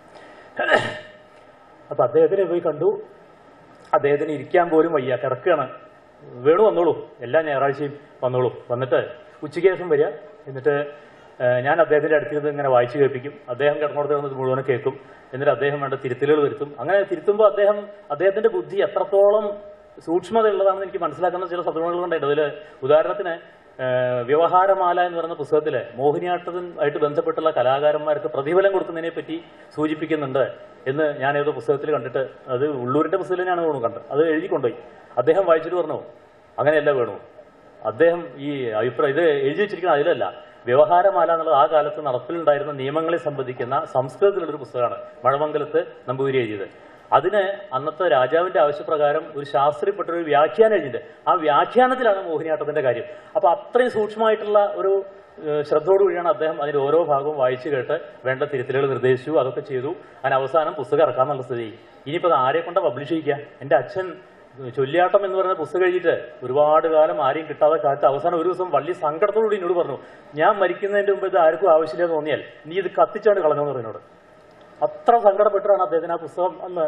അപ്പൊ അദ്ദേഹത്തിനെ പോയി കണ്ടു അദ്ദേഹത്തിന് ഇരിക്കാൻ പോലും വയ്യ കിടക്കുകയാണ് വേണു വന്നോളൂ എല്ലാ ഞായറാഴ്ചയും വന്നോളൂ വന്നിട്ട് ഉച്ചയ്ക്ക് ശേഷം വരിക എന്നിട്ട് ഏഹ്, ഞാൻ അദ്ദേഹത്തിന്റെ അടുത്തിരുന്ന് ഇങ്ങനെ വായിച്ചു കേൾപ്പിക്കും അദ്ദേഹം കിടന്നോടത്ത് വന്നത് മുഴുവനും കേൾക്കും എന്നിട്ട് അദ്ദേഹം വേണ്ട തിരുത്തലുകൾ വരുത്തും അങ്ങനെ തിരുത്തുമ്പോൾ അദ്ദേഹം അദ്ദേഹത്തിന്റെ ബുദ്ധി എത്രത്തോളം സൂക്ഷ്മതയുള്ളതാണെന്ന് എനിക്ക് മനസ്സിലാക്കുന്ന ചില സന്ദർഭങ്ങളുണ്ടായിട്ട് അതിൽ ഉദാഹരണത്തിന് ഏഹ്, വ്യവഹാരമാല എന്ന് പറയുന്ന പുസ്തകത്തില് മോഹിനിയാട്ടവുമായിട്ട് ബന്ധപ്പെട്ടുള്ള കലാകാരന്മാർക്ക് പ്രതിഫലം കൊടുക്കുന്നതിനെ പറ്റി സൂചിപ്പിക്കുന്നുണ്ട് എന്ന് ഞാൻ ഏതോ പുസ്തകത്തിൽ കണ്ടിട്ട് അത് ഉള്ളൂരിന്റെ പുസ്തകത്തിൽ ഞാൻ തോന്നുന്നു കണ്ടത് അത് എഴുതി കൊണ്ടുപോയി അദ്ദേഹം വായിച്ചിട്ട് പറഞ്ഞു അങ്ങനെയല്ല വേണു അദ്ദേഹം ഈ അഭിപ്രായം ഇത് എഴുതി വെച്ചിരിക്കുന്ന അതിലല്ല വ്യവഹാരമാല എന്നുള്ളത് ആ കാലത്ത് നടപ്പിലുണ്ടായിരുന്ന നിയമങ്ങളെ സംബന്ധിക്കുന്ന സംസ്കൃതത്തിലുള്ളൊരു പുസ്തകമാണ് മഴമംഗലത്ത് നമ്പൂതിരി എഴുതിയത് അതിന് അന്നത്തെ രാജാവിന്റെ ആവശ്യപ്രകാരം ഒരു ശാസ്ത്രീയപ്പെട്ട ഒരു വ്യാഖ്യാനം എഴുതിയിട്ടുണ്ട് ആ വ്യാഖ്യാനത്തിലാണ് മോഹിനിയാട്ടത്തിന്റെ കാര്യം അപ്പൊ അത്രയും സൂക്ഷ്മമായിട്ടുള്ള ഒരു ഏഹ്, ശ്രദ്ധയോടുകൂടിയാണ് അദ്ദേഹം അതിന്റെ ഓരോ ഭാഗവും വായിച്ചു കേട്ട് വേണ്ട തിരുത്തലുകൾ നിർദ്ദേശിച്ചു അതൊക്കെ ചെയ്തു അതിന് അവസാനം പുസ്തകം ഇറക്കാന്നുള്ള സ്ഥിതി ഇനിയിപ്പോൾ അത് ആരെ കൊണ്ട് പബ്ലിഷ് ചെയ്യിക്കുക എന്റെ അച്ഛൻ ചൊല്ലിയാട്ടം എന്ന് പറയുന്ന പുസ്തകം എഴുതിയിട്ട് ഒരുപാട് കാലം ആരെയും കിട്ടാതെ കാലത്ത് അവസാനം ഒരു ദിവസം വലിയ സങ്കടത്തോടുകൂടി എന്നോട് പറഞ്ഞു ഞാൻ മരിക്കുന്നതിന്റെ മുമ്പ് ഇത് ആർക്കും ആവശ്യമില്ലെന്ന് തോന്നിയാൽ നീ ഇത് കത്തിച്ചാണ്ട് കളഞ്ഞെന്ന് പറഞ്ഞു എന്നോട് അത്ര സങ്കടപ്പെട്ടിട്ടാണ് അദ്ദേഹത്തിന് ആ പുസ്തകം അന്ന്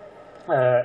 ഏഹ്,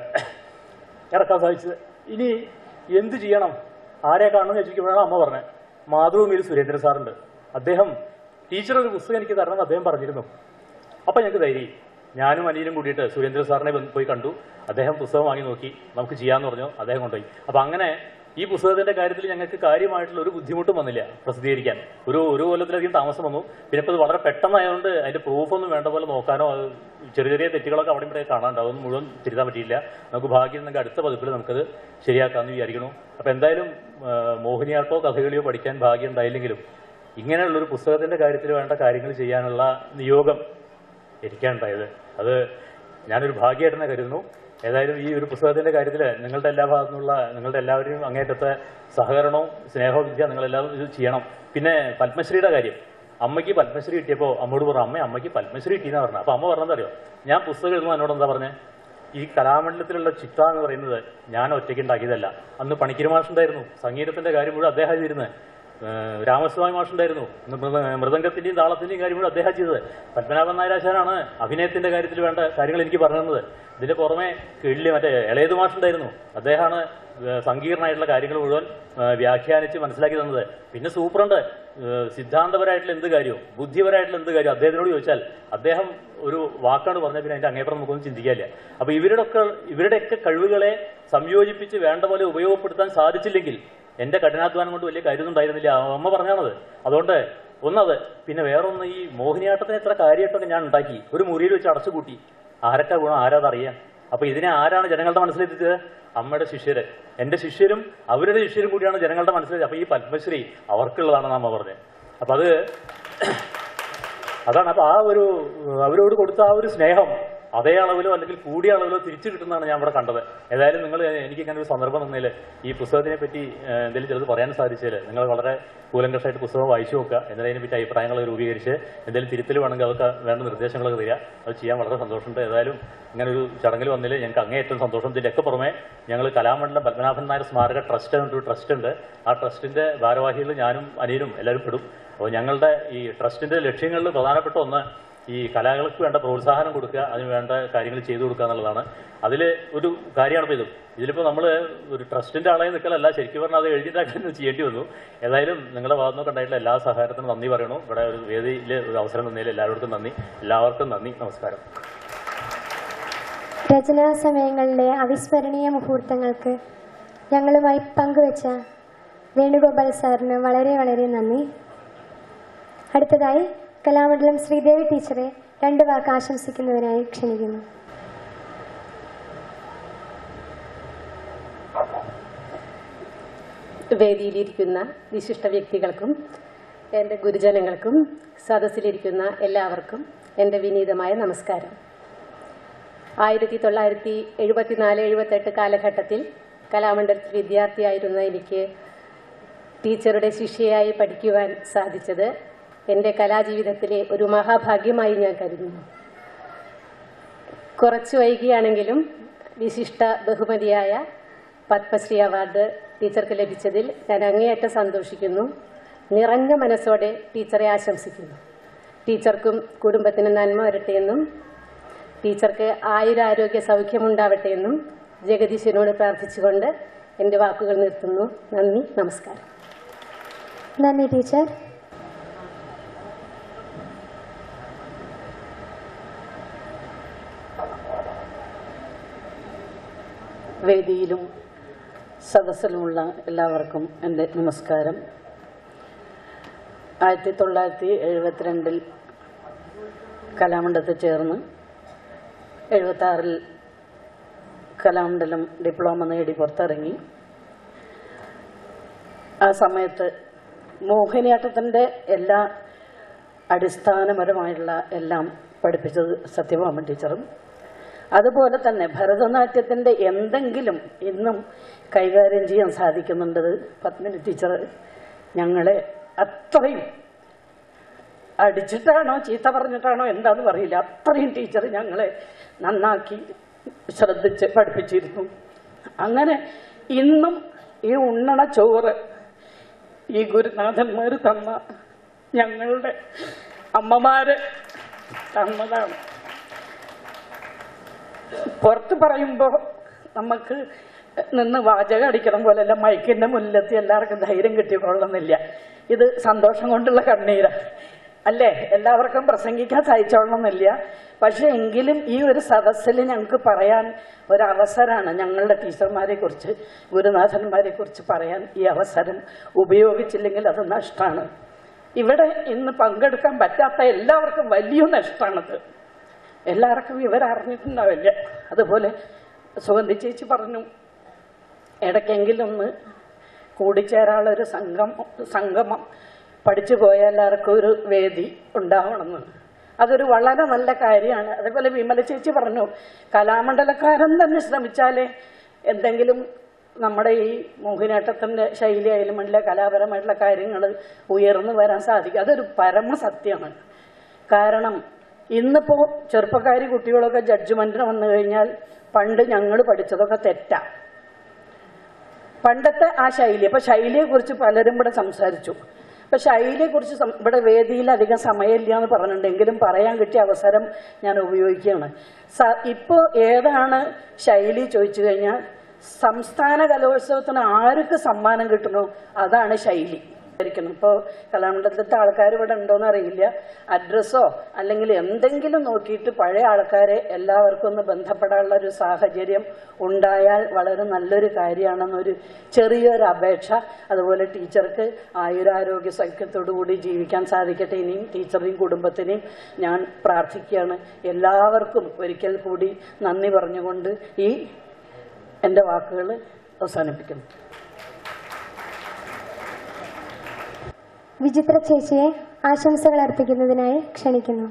ഇറക്കാൻ സാധിച്ചത് ഇനി എന്ത് ചെയ്യണം ആരെ കാണണമെന്ന് ചോദിക്കുമ്പോഴാണ് അമ്മ പറഞ്ഞത് മാതൃഭൂമിയിൽ സുരേന്ദ്രൻ സാറുണ്ട് അദ്ദേഹം ടീച്ചർ ഒരു പുസ്തകം എനിക്ക് തരണമെന്ന് അദ്ദേഹം പറഞ്ഞിരുന്നു അപ്പൊ ഞങ്ങൾക്ക് ധൈര്യം ഞാനും അനിയനും കൂടിയിട്ട് സുരേന്ദ്രൻ സാറിനെ വന്ന് പോയി കണ്ടു അദ്ദേഹം പുസ്തകം വാങ്ങി നോക്കി നമുക്ക് ചെയ്യാന്ന് പറഞ്ഞു അദ്ദേഹം കൊണ്ടുപോയി അപ്പൊ അങ്ങനെ ഈ പുസ്തകത്തിന്റെ കാര്യത്തിൽ ഞങ്ങൾക്ക് കാര്യമായിട്ടുള്ള ഒരു ബുദ്ധിമുട്ടും വന്നില്ല പ്രസിദ്ധീകരിക്കാൻ ഒരു ഒരു കൊല്ലത്തിലധികം താമസം വന്നു പിന്നെ ഇപ്പോൾ ഇത് വളരെ പെട്ടെന്നായതുകൊണ്ട് അതിന്റെ പ്രൂഫൊന്നും വേണ്ട പോലെ നോക്കാനോ അത് ചെറിയ ചെറിയ തെറ്റുകളൊക്കെ അവിടെ ഇവിടെ കാണാണ്ട് അതൊന്നും മുഴുവൻ തിരുത്താൻ പറ്റിയില്ല നമുക്ക് ഭാഗ്യം ഉണ്ടെങ്കിൽ അടുത്ത പതിപ്പിൽ നമുക്കത് ശരിയാക്കാമെന്ന് വിചാരിക്കണു അപ്പൊ എന്തായാലും ആ, മോഹിനിയാട്ടോ കഥകളിയോ പഠിക്കാൻ ഭാഗ്യം ഉണ്ടായില്ലെങ്കിലും ഇങ്ങനെയുള്ളൊരു പുസ്തകത്തിന്റെ കാര്യത്തിൽ വേണ്ട കാര്യങ്ങൾ ചെയ്യാനുള്ള നിയോഗം എനിക്കാണുണ്ടായത് അത് ഞാനൊരു ഭാഗ്യമായിട്ട് തന്നെ കരുതുന്നു ഏതായാലും ഈ ഒരു പുസ്തകത്തിന്റെ കാര്യത്തിൽ നിങ്ങളുടെ എല്ലാ ഭാഗത്തു നിന്നുള്ള നിങ്ങളുടെ എല്ലാവരും അങ്ങേറ്റത്തെ സഹകരണവും സ്നേഹവും വിദ്യ നിങ്ങളെല്ലാവരും ഇത് ചെയ്യണം പിന്നെ പത്മശ്രീയുടെ കാര്യം അമ്മയ്ക്ക് പത്മശ്രീ കിട്ടിയപ്പോൾ അമ്മയോട് പറഞ്ഞു അമ്മ അമ്മയ്ക്ക് പത്മശ്രീ കിട്ടിയെന്ന് പറഞ്ഞു അപ്പൊ അമ്മ പറഞ്ഞതറിയോ ഞാൻ പുസ്തകം എഴുതുമ്പോൾ എന്നോട് എന്താ പറഞ്ഞത് ഈ കലാമണ്ഡലത്തിലുള്ള ചിത്ര എന്ന് പറയുന്നത് ഞാൻ ഒറ്റയ്ക്ക് ഉണ്ടാക്കിയതല്ല അന്ന് പണിക്കര് മാഷുണ്ടായിരുന്നു സംഗീതത്തിന്റെ കാര്യം മുഴുവൻ അദ്ദേഹം ചെയ്തിരുന്നത് ഏഹ് രാമസ്വാമി മാഷുണ്ടായിരുന്നു ഇന്ന് മൃദ- മൃദംഗത്തിന്റെയും താളത്തിന്റെയും കാര്യം മുഴുവൻ അദ്ദേഹം ചെയ്തത് പത്മനാഭൻ നായരാശാനാണ് അഭിനയത്തിന്റെ കാര്യത്തിൽ വേണ്ട കാര്യങ്ങൾ എനിക്ക് പറഞ്ഞു തന്നത് ഇതിന്റെ പുറമെ കിള്ളി മറ്റേ ഇളയത് മാഷുണ്ടായിരുന്നു അദ്ദേഹമാണ് ഏഹ് സങ്കീർണമായിട്ടുള്ള കാര്യങ്ങൾ മുഴുവൻ ഏഹ് വ്യാഖ്യാനിച്ച് മനസ്സിലാക്കി തന്നത് പിന്നെ സൂപ്രണ്ട് ഏഹ് സിദ്ധാന്തപരമായിട്ടുള്ള എന്ത് കാര്യവും ബുദ്ധിപരമായിട്ടുള്ള എന്ത് കാര്യവും അദ്ദേഹത്തിനോട് ചോദിച്ചാൽ അദ്ദേഹം ഒരു വാക്കാണ് പറഞ്ഞ പിന്നെ അതിന്റെ അങ്ങേപ്പുറം നമുക്കൊന്നും ചിന്തിക്കാനില്ല അപ്പൊ ഇവരുടെയൊക്കെ ഇവരുടെയൊക്കെ കഴിവുകളെ സംയോജിപ്പിച്ച് വേണ്ട പോലെ ഉപയോഗപ്പെടുത്താൻ സാധിച്ചില്ലെങ്കിൽ എന്റെ കഠിനാധ്വാനം കൊണ്ട് വലിയ കാര്യമൊന്നും ഉണ്ടായിരുന്നില്ല അമ്മ പറഞ്ഞാണത് അതുകൊണ്ട് ഒന്നത് പിന്നെ വേറൊന്ന് ഈ മോഹിനിയാട്ടത്തിന് എത്ര കാര്യമായിട്ടൊക്കെ ഞാൻ ഉണ്ടാക്കി ഒരു മുറിയിൽ വെച്ച് അടച്ചുപൂട്ടി ആരൊക്കെ ഗുണം ആരാതറിയാം അപ്പൊ ഇതിനെ ആരാണ് ജനങ്ങളുടെ മനസ്സിലെത്തിച്ചത് അമ്മയുടെ ശിഷ്യര് എന്റെ ശിഷ്യരും അവരുടെ ശിഷ്യരും കൂടിയാണ് ജനങ്ങളുടെ മനസ്സിലെത്തിച്ചത് അപ്പൊ ഈ പത്മശ്രീ അവർക്കുള്ളതാണെന്ന് അമ്മ പറഞ്ഞത് അപ്പൊ അത് അതാണ് അപ്പൊ ആ ഒരു അവരോട് കൊടുത്ത ആ ഒരു സ്നേഹം അതേ അളവിലോ അല്ലെങ്കിൽ കൂടിയ അളവിലോ തിരിച്ചു കിട്ടുന്നതാണ് ഞാൻ ഇവിടെ കണ്ടത് ഏതായാലും നിങ്ങൾ എനിക്ക് ഇങ്ങനെ ഒരു സന്ദർഭം തന്നതിൽ ഈ പുസ്തകത്തിനെ പറ്റി ഏഹ്, എന്തെങ്കിലും ചിലത് പറയാൻ സാധിച്ചതിൽ നിങ്ങൾ വളരെ കൂലങ്കഷമായിട്ട് പുസ്തകം വായിച്ചു നോക്കുക എന്നിട്ട് അതിനെ പറ്റി അഭിപ്രായങ്ങൾ രൂപീകരിച്ച് എന്തെങ്കിലും തിരുത്തൽ വേണമെങ്കിൽ അതൊക്കെ വേണ്ട നിർദ്ദേശങ്ങളൊക്കെ തരിക അത് ചെയ്യാൻ വളരെ സന്തോഷമുണ്ട് ഏതായാലും ഇങ്ങനെ ഒരു ചടങ്ങിൽ വന്നതിൽ ഞങ്ങൾക്ക് അങ്ങേയറ്റം സന്തോഷം ഇതിൻ്റെയൊക്കെ പുറമെ ഞങ്ങൾ കലാമണ്ഡലം പത്മനാഭൻ നായർ സ്മാരക ട്രസ്റ്റ് എന്നൊരു ട്രസ്റ്റ് ഉണ്ട് ആ ട്രസ്റ്റിന്റെ ഭാരവാഹികൾ ഞാനും അനിയനും എല്ലാവരും പെടും അപ്പോൾ ഞങ്ങളുടെ ഈ ട്രസ്റ്റിന്റെ ലക്ഷ്യങ്ങളിൽ പ്രധാനപ്പെട്ട ഒന്ന് ഈ കലകൾക്ക് വേണ്ട പ്രോത്സാഹനം കൊടുക്കുക അതിന് വേണ്ട കാര്യങ്ങൾ ചെയ്തു കൊടുക്കുക എന്നുള്ളതാണ് അതിൽ ഒരു കാര്യമാണ് ഇപ്പോൾ ഇതും ഇതിലിപ്പോൾ നമ്മൾ ഒരു ട്രസ്റ്റിന്റെ ആളായി നിൽക്കലല്ല ശരിക്കും പറഞ്ഞാൽ അത് എഴുതിയിട്ടാക്കാൻ ചെയ്യേണ്ടി വന്നു ഏതായാലും നിങ്ങളുടെ ഭാഗത്തു നിന്നൊക്കെ ഉണ്ടായിട്ടുള്ള എല്ലാ സഹായത്തിനും നന്ദി പറയണു ഇവിടെ ഒരു വേദിയിൽ ഒരു അവസരം തന്നതിൽ എല്ലാവർക്കും നന്ദി എല്ലാവർക്കും നന്ദി നമസ്കാരം രചനാ സമയങ്ങളിലെ അവിസ്മരണീയ മുഹൂർത്തങ്ങൾക്ക് ഞങ്ങളുമായി പങ്കുവച്ച വേണുഗോപാൽ സാറിന് വളരെ വളരെ നന്ദി അടുത്തതായി കലാമണ്ഡലം ശ്രീദേവി ടീച്ചറെ രണ്ട് വാക്ക് ആശംസിക്കുന്നതിനായി ക്ഷണിക്കുന്നു വേദിയിലിരിക്കുന്ന വിശിഷ്ട വ്യക്തികൾക്കും എൻ്റെ ഗുരുജനങ്ങൾക്കും സദസ്സിലിരിക്കുന്ന എല്ലാവർക്കും എൻ്റെ വിനീതമായ നമസ്കാരം ആയിരത്തി തൊള്ളായിരത്തി എഴുപത്തിനാല് എഴുപത്തെട്ട് കാലഘട്ടത്തിൽ കലാമണ്ഡലത്തിൽ വിദ്യാർത്ഥിയായിരുന്ന എനിക്ക് ടീച്ചറുടെ ശിഷ്യയായി പഠിക്കുവാൻ സാധിച്ചത് എൻ്റെ കലാജീവിതത്തിലെ ഒരു മഹാഭാഗ്യമായി ഞാൻ കരുതുന്നു കുറച്ച് വൈകിയാണെങ്കിലും വിശിഷ്ട ബഹുമതിയായ പത്മശ്രീ അവാർഡ് ടീച്ചർക്ക് ലഭിച്ചതിൽ ഞാൻ അങ്ങേയറ്റം സന്തോഷിക്കുന്നു നിറഞ്ഞ മനസ്സോടെ ടീച്ചറെ ആശംസിക്കുന്നു ടീച്ചർക്കും കുടുംബത്തിനും നന്മ വരട്ടെ എന്നും ടീച്ചർക്ക് ആയുരാരോഗ്യ സൗഖ്യമുണ്ടാവട്ടെ എന്നും ജഗദീശനോട് പ്രാർത്ഥിച്ചുകൊണ്ട് എൻ്റെ വാക്കുകൾ നിർത്തുന്നു നന്ദി നമസ്കാരം നന്ദി ടീച്ചർ വേദിയിലും സദസ്സിലുമുള്ള എല്ലാവർക്കും എൻ്റെ നമസ്കാരം ആയിരത്തി തൊള്ളായിരത്തി എഴുപത്തിരണ്ടിൽ കലാമണ്ഡലത്തിൽ ചേർന്ന് എഴുപത്താറിൽ കലാമണ്ഡലം ഡിപ്ലോമ നേടി പുറത്തിറങ്ങി ആ സമയത്ത് മോഹിനിയാട്ടത്തിൻ്റെ എല്ലാ അടിസ്ഥാനപരമായിട്ടുള്ള എല്ലാം പഠിപ്പിച്ചത് സത്യഭാമ ടീച്ചറും അതുപോലെ തന്നെ ഭരതനാട്യത്തിൻ്റെ എന്തെങ്കിലും ഇന്നും കൈകാര്യം ചെയ്യാൻ സാധിക്കുന്നുണ്ടത് പത്മിനി ടീച്ചർ ഞങ്ങളെ അത്രയും അടിച്ചിട്ടാണോ ചീത്ത പറഞ്ഞിട്ടാണോ എന്താന്ന് പറയില്ല അത്രയും ടീച്ചർ ഞങ്ങളെ നന്നാക്കി ശ്രദ്ധിച്ച് പഠിപ്പിച്ചിരുന്നു അങ്ങനെ ഇന്നും ഈ ഉണ്ണണ ചോറ് ഈ ഗുരുനാഥന്മാർ തന്ന ഞങ്ങളുടെ അമ്മമാര് തന്നതാണ് പുറത്ത് പറയുമ്പോൾ നമുക്ക് നിന്ന് വാചകം അടിക്കണം പോലെയല്ല മൈക്കിന്റെ മുന്നിലെത്തി എല്ലാവർക്കും ധൈര്യം കിട്ടിക്കൊള്ളുന്നില്ല ഇത് സന്തോഷം കൊണ്ടുള്ള കണ്ണീര അല്ലേ എല്ലാവർക്കും പ്രസംഗിക്കാൻ സഹിച്ചോളണമെന്നില്ല പക്ഷെ എങ്കിലും ഈ ഒരു സദസ്സിൽ ഞങ്ങൾക്ക് പറയാൻ ഒരവസരമാണ് ഞങ്ങളുടെ ടീച്ചർമാരെ കുറിച്ച് ഗുരുനാഥന്മാരെ കുറിച്ച് പറയാൻ ഈ അവസരം ഉപയോഗിച്ചില്ലെങ്കിൽ അത് നഷ്ടമാണ് ഇവിടെ ഇന്ന് പങ്കെടുക്കാൻ പറ്റാത്ത എല്ലാവർക്കും വലിയ നഷ്ടമാണത് എല്ലാവർക്കും ഇവർ അറിഞ്ഞിട്ടുണ്ടാവില്ല അതുപോലെ സുഗന്ധി ചേച്ചി പറഞ്ഞു ഇടയ്ക്കെങ്കിലും ഒന്ന് കൂടിച്ചേരാനുള്ളൊരു സംഘം സംഗമം പഠിച്ചു പോയ എല്ലാവർക്കും ഒരു വേദി ഉണ്ടാവണമെന്ന് അതൊരു വളരെ നല്ല കാര്യമാണ് അതേപോലെ വിമല ചേച്ചി പറഞ്ഞു കലാമണ്ഡലക്കാരൻ തന്നെ ശ്രമിച്ചാലേ എന്തെങ്കിലും നമ്മുടെ ഈ മോഹിനിയാട്ടത്തിൻ്റെ ശൈലി ആയാലും അല്ല കലാപരമായിട്ടുള്ള കാര്യങ്ങൾ ഉയർന്നു വരാൻ സാധിക്കും അതൊരു പരമസത്യമാണ് കാരണം ഇന്നിപ്പോ ചെറുപ്പക്കാരി കുട്ടികളൊക്കെ ജഡ്ജ്മെന്റിന് വന്നു കഴിഞ്ഞാൽ പണ്ട് ഞങ്ങൾ പഠിച്ചതൊക്കെ തെറ്റാ പണ്ടത്തെ ആ ശൈലി അപ്പൊ ശൈലിയെ കുറിച്ച് പലരും ഇവിടെ സംസാരിച്ചു അപ്പൊ ശൈലിയെ കുറിച്ച് ഇവിടെ വേദിയിൽ അധികം സമയമില്ല എന്ന് പറഞ്ഞിട്ടുണ്ടെങ്കിലും പറയാൻ കിട്ടിയ അവസരം ഞാൻ ഉപയോഗിക്കുകയാണ് സ- ഇപ്പോ ഏതാണ് ശൈലി ചോദിച്ചു കഴിഞ്ഞാൽ സംസ്ഥാന കലോത്സവത്തിന് ആർക്ക് സമ്മാനം കിട്ടണോ അതാണ് ശൈലി ഇപ്പോൾ കലാമണ്ഡലത്തെ ആൾക്കാർ ഇവിടെ ഉണ്ടോന്ന് അറിയില്ല അഡ്രസ്സോ അല്ലെങ്കിൽ എന്തെങ്കിലും നോക്കിയിട്ട് പഴയ ആൾക്കാരെ എല്ലാവർക്കും ഒന്ന് ബന്ധപ്പെടാനുള്ള ഒരു സാഹചര്യം ഉണ്ടായാൽ വളരെ നല്ലൊരു കാര്യമാണെന്നൊരു ചെറിയൊരു അപേക്ഷ അതുപോലെ ടീച്ചർക്ക് ആയുരാരോഗ്യ സൗഖ്യത്തോടുകൂടി ജീവിക്കാൻ സാധിക്കട്ടെ ഇനിയും ടീച്ചറെയും കുടുംബത്തിനെയും ഞാൻ പ്രാർത്ഥിക്കുകയാണ് എല്ലാവർക്കും ഒരിക്കൽ കൂടി നന്ദി പറഞ്ഞുകൊണ്ട് ഈ എൻ്റെ വാക്കുകൾ അവസാനിപ്പിക്കുന്നു വിചിത്ര ചേച്ചിയെ ആശംസകൾ അർപ്പിക്കുന്നതിനായി ക്ഷണിക്കുന്നു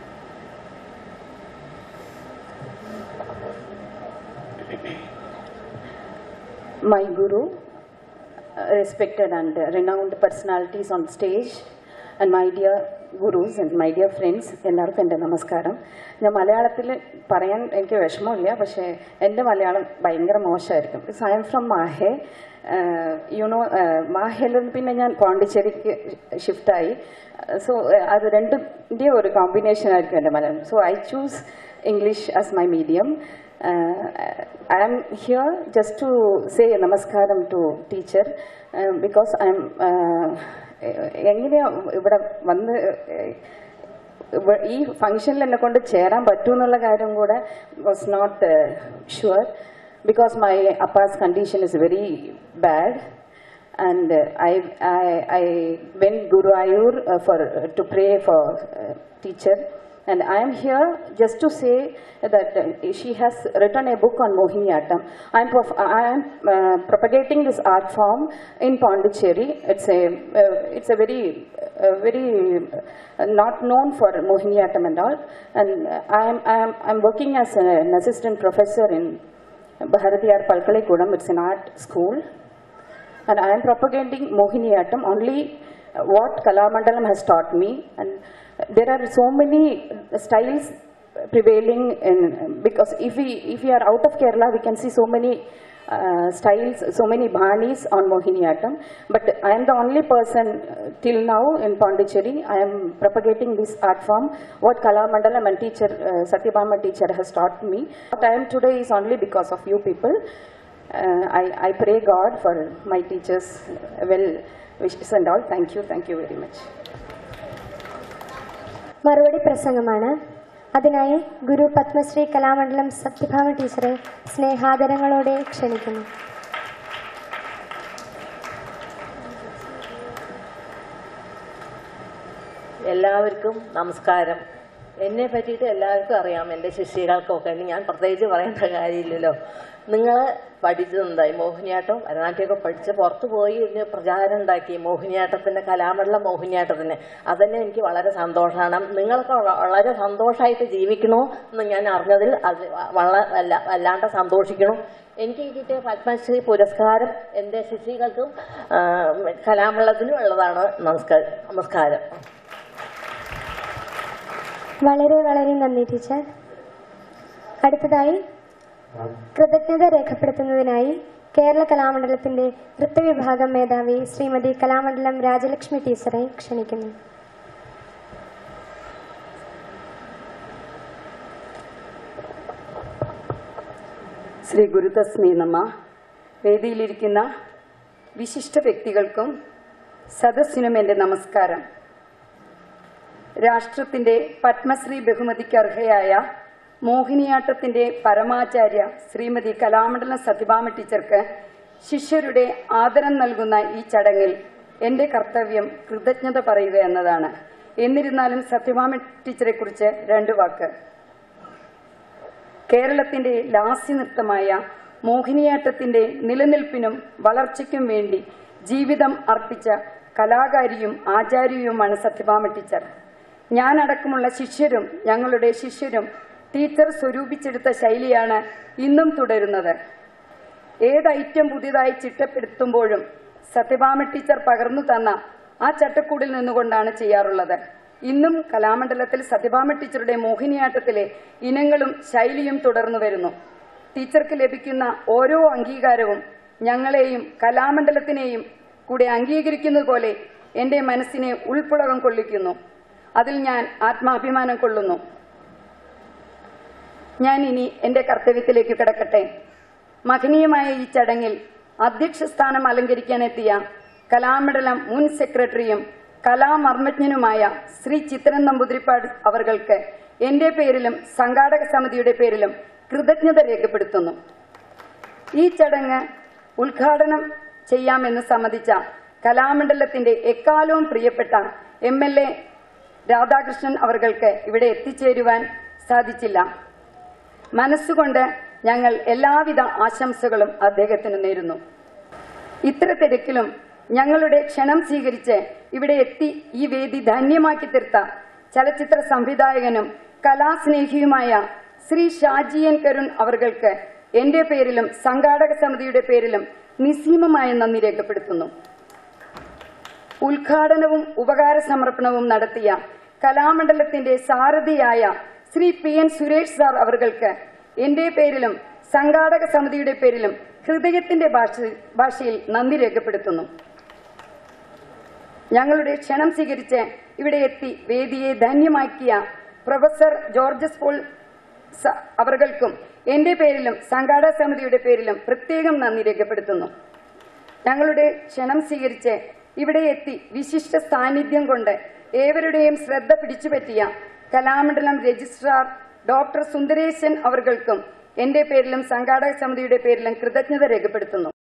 my guru, uh, respected and uh, renowned personalities on stage, and my dear gurus and my dear friends എല്ലാവർക്കും എൻ്റെ നമസ്കാരം ഞാൻ മലയാളത്തിൽ പറയാൻ എനിക്ക് വിഷമമില്ല പക്ഷേ എൻ്റെ മലയാളം ഭയങ്കര മോശമായിരിക്കും I am from Mahe you know മാഹയിൽ നിന്ന് പിന്നെ ഞാൻ പോണ്ടിച്ചേരിക്ക് ഷിഫ്റ്റായി സോ അത് രണ്ടിൻ്റെ ഒരു കോമ്പിനേഷൻ ആയിരിക്കും എൻ്റെ Malayalam so I choose English as my medium I am here just to say namaskaram to teacher uh, because I am എങ്ങനെയാ ഇവിടെ വന്ന് ഇവ- ഈ ഫംഗ്ഷനിൽ എന്നെ കൊണ്ട് ചേരാൻ പറ്റൂ എന്നുള്ള കാര്യം കൂടെ was not sure because my appa's condition is very bad and uh, I, I, I went Guruvayur uh, for uh, to pray for uh, teacher and I am here just to say that uh, she has written a book on Mohiniyattam. I am, prof- I am uh, propagating this art form in Pondicherry. It's a uh, it's a very uh, very uh, not known for Mohiniyattam and all. And uh, I am I am I'm working as an assistant professor in Bharatiyar Palkalekudam. It's an art school and I am propagating Mohiniyattam only uh, what Kalamandalam has taught me and there are so many styles prevailing in because if we if we are out of Kerala we can see so many uh, styles, so many banis on Mohiniyattam. But I am the only person uh, till now in Pondicherry. I am propagating this art form. What Kala Mandalam and teacher, uh, Satyabama teacher has taught me. What I am today is only because of you people. Uh, I, I pray God for my teachers, uh, well wishes and all. Thank you, thank you very much. മറുപടി പ്രസംഗമാണ് അതിനായി ഗുരു പത്മശ്രീ കലാമണ്ഡലം സത്യഭാമ ടീച്ചറെ സ്നേഹാദരങ്ങളോടെ ക്ഷണിക്കുന്നു എല്ലാവർക്കും നമസ്കാരം എന്നെ പറ്റിയിട്ട് എല്ലാവർക്കും അറിയാം എൻ്റെ ശിഷ്യകൾക്കൊക്കെ ഇനി ഞാൻ പ്രത്യേകിച്ച് പറയേണ്ട കാര്യമില്ലല്ലോ നിങ്ങൾ പഠിച്ചതെന്തായി മോഹിനിയാട്ടം ഭരതനാട്യമൊക്കെ പഠിച്ച് പുറത്ത് പോയി ഇതിന് പ്രചാരം ഉണ്ടാക്കി മോഹിനിയാട്ടത്തിൻ്റെ കലാമണ്ഡലം മോഹിനിയാട്ടത്തിന് അതന്നെ എനിക്ക് വളരെ സന്തോഷമാണ് നിങ്ങളൊക്കെ വ- വളരെ സന്തോഷമായിട്ട് ജീവിക്കണോ എന്ന് ഞാൻ അറിഞ്ഞതിൽ അത് വളരെ വല്ല- വല്ലാണ്ട് സന്തോഷിക്കണം എനിക്ക് കിട്ടിയ പത്മശ്രീ പുരസ്കാരം എൻ്റെ ശിഷ്യകൾക്കും ആ, കലാമണ്ഡലത്തിനും ഉള്ളതാണ് നമസ്കാരം നമസ്കാരം വളരെ വളരെ നന്ദി ടീച്ചർ അടുത്തതായി കൃതജ്ഞത രേഖപ്പെടുത്തുന്നതിനായി കേരള കലാമണ്ഡലത്തിന്റെ നൃത്തവിഭാഗം മേധാവി ശ്രീമതി കലാമണ്ഡലം രാജലക്ഷ്മി ടീച്ചറെ ക്ഷണിക്കുന്നു ശ്രീ ഗുരുതസ്മി നമ വേദിയിലിരിക്കുന്ന വിശിഷ്ട വ്യക്തികൾക്കും സദസ്സിനും എൻ്റെ നമസ്കാരം രാഷ്ട്രത്തിൻ്റെ പത്മശ്രീ ബഹുമതിക്ക് അർഹയായ മോഹിനിയാട്ടത്തിൻ്റെ പരമാചാര്യ ശ്രീമതി കലാമണ്ഡലം സത്യഭാമ ടീച്ചർക്ക് ശിഷ്യരുടെ ആദരം നൽകുന്ന ഈ ചടങ്ങിൽ എൻ്റെ കർത്തവ്യം കൃതജ്ഞത പറയുക എന്നതാണ് എന്നിരുന്നാലും സത്യഭാമ ടീച്ചറെക്കുറിച്ച് രണ്ട് വാക്ക് കേരളത്തിന്റെ ലാസ്യ നൃത്തമായ മോഹിനിയാട്ടത്തിന്റെ നിലനിൽപ്പിനും വളർച്ചയ്ക്കും വേണ്ടി ജീവിതം അർപ്പിച്ച കലാകാരിയും ആചാര്യയുമാണ് സത്യഭാമ ടീച്ചർ ഞാനടക്കമുള്ള ശിഷ്യരും ഞങ്ങളുടെ ശിഷ്യരും ടീച്ചർ സ്വരൂപിച്ചെടുത്ത ശൈലിയാണ് ഇന്നും തുടരുന്നത് ഏത് ഐറ്റം പുതിയതായി ചിട്ടപ്പെടുത്തുമ്പോഴും സത്യഭാമ ടീച്ചർ പകർന്നു തന്ന ആ ചട്ടക്കൂടിൽ നിന്നുകൊണ്ടാണ് ചെയ്യാറുള്ളത് ഇന്നും കലാമണ്ഡലത്തിൽ സത്യഭാമ ടീച്ചറുടെ മോഹിനിയാട്ടത്തിലെ ഇനങ്ങളും ശൈലിയും തുടർന്നു വരുന്നു ടീച്ചർക്ക് ലഭിക്കുന്ന ഓരോ അംഗീകാരവും ഞങ്ങളെയും കലാമണ്ഡലത്തിനെയും കൂടെ അംഗീകരിക്കുന്നത് പോലെ എന്റെ മനസ്സിനെ ഉൾപ്പുളകം കൊള്ളിക്കുന്നു അതിൽ ഞാൻ ആത്മാഭിമാനം കൊള്ളുന്നു ഞാൻ ഇനി എന്റെ കർത്തവ്യത്തിലേക്ക് കിടക്കട്ടെ മഹനീയമായ ഈ ചടങ്ങിൽ അധ്യക്ഷ സ്ഥാനം അലങ്കരിക്കാനെത്തിയ കലാമണ്ഡലം മുൻ സെക്രട്ടറിയും കലാമർമ്മജ്ഞനുമായ ശ്രീ ചിത്രൻ നമ്പൂതിരിപ്പാട് അവർക്ക് എന്റെ പേരിലും സംഘാടക സമിതിയുടെ പേരിലും കൃതജ്ഞത രേഖപ്പെടുത്തുന്നു ഈ ചടങ്ങ് ഉദ്ഘാടനം ചെയ്യാമെന്ന് സമ്മതിച്ച കലാമണ്ഡലത്തിന്റെ എക്കാലവും പ്രിയപ്പെട്ട എം എൽ എ രാധാകൃഷ്ണൻ അവർക്ക് ഇവിടെ എത്തിച്ചേരുവാൻ സാധിച്ചില്ല മനസ്സുകൊണ്ട് ഞങ്ങൾ എല്ലാവിധ ആശംസകളും അദ്ദേഹത്തിന് നേരുന്നു ഇത്ര തിരക്കിലും ഞങ്ങളുടെ ക്ഷണം സ്വീകരിച്ച് ഇവിടെ എത്തി ഈ വേദി ധന്യമാക്കി തീർത്ത ചലച്ചിത്ര സംവിധായകനും കലാസ്നേഹിയുമായ ശ്രീ ഷാജിയൻ കരുൺ അവർക്ക് എന്റെ പേരിലും സംഘാടക സമിതിയുടെ പേരിലും നിസ്സീമമായ നന്ദി രേഖപ്പെടുത്തുന്നു ഉദ്ഘാടനവും ഉപകാര സമർപ്പണവും നടത്തിയ കലാമണ്ഡലത്തിന്റെ സാരഥിയായ Shri P N Suresh sir അവർക്ക് എന്റെ പേരിലും സംഘാടക സമിതിയുടെ പേരിലും ഹൃദയത്തിന്റെ ഭാഷ- ഭാഷയിൽ നന്ദി രേഖപ്പെടുത്തുന്നു ഞങ്ങളുടെ ക്ഷണം സ്വീകരിച്ച് ഇവിടെ എത്തി വേദിയെ ധന്യമാക്കിയ പ്രൊഫസർ ജോർജസ് പോൾ സ- അവർക്കും എന്റെ പേരിലും സംഘാടക സമിതിയുടെ പേരിലും പ്രത്യേകം നന്ദി രേഖപ്പെടുത്തുന്നു ഞങ്ങളുടെ ക്ഷണം സ്വീകരിച്ച് ഇവിടെ എത്തി വിശിഷ്ട സാന്നിധ്യം കൊണ്ട് ഏവരുടെയും ശ്രദ്ധ പിടിച്ചുപറ്റിയ കലാമണ്ഡലം രജിസ്ട്രാർ ഡോക്ടർ സുന്ദരേശൻ അവർക്കും എന്റെ പേരിലും സംഘാടക സമിതിയുടെ പേരിലും കൃതജ്ഞത രേഖപ്പെടുത്തുന്നു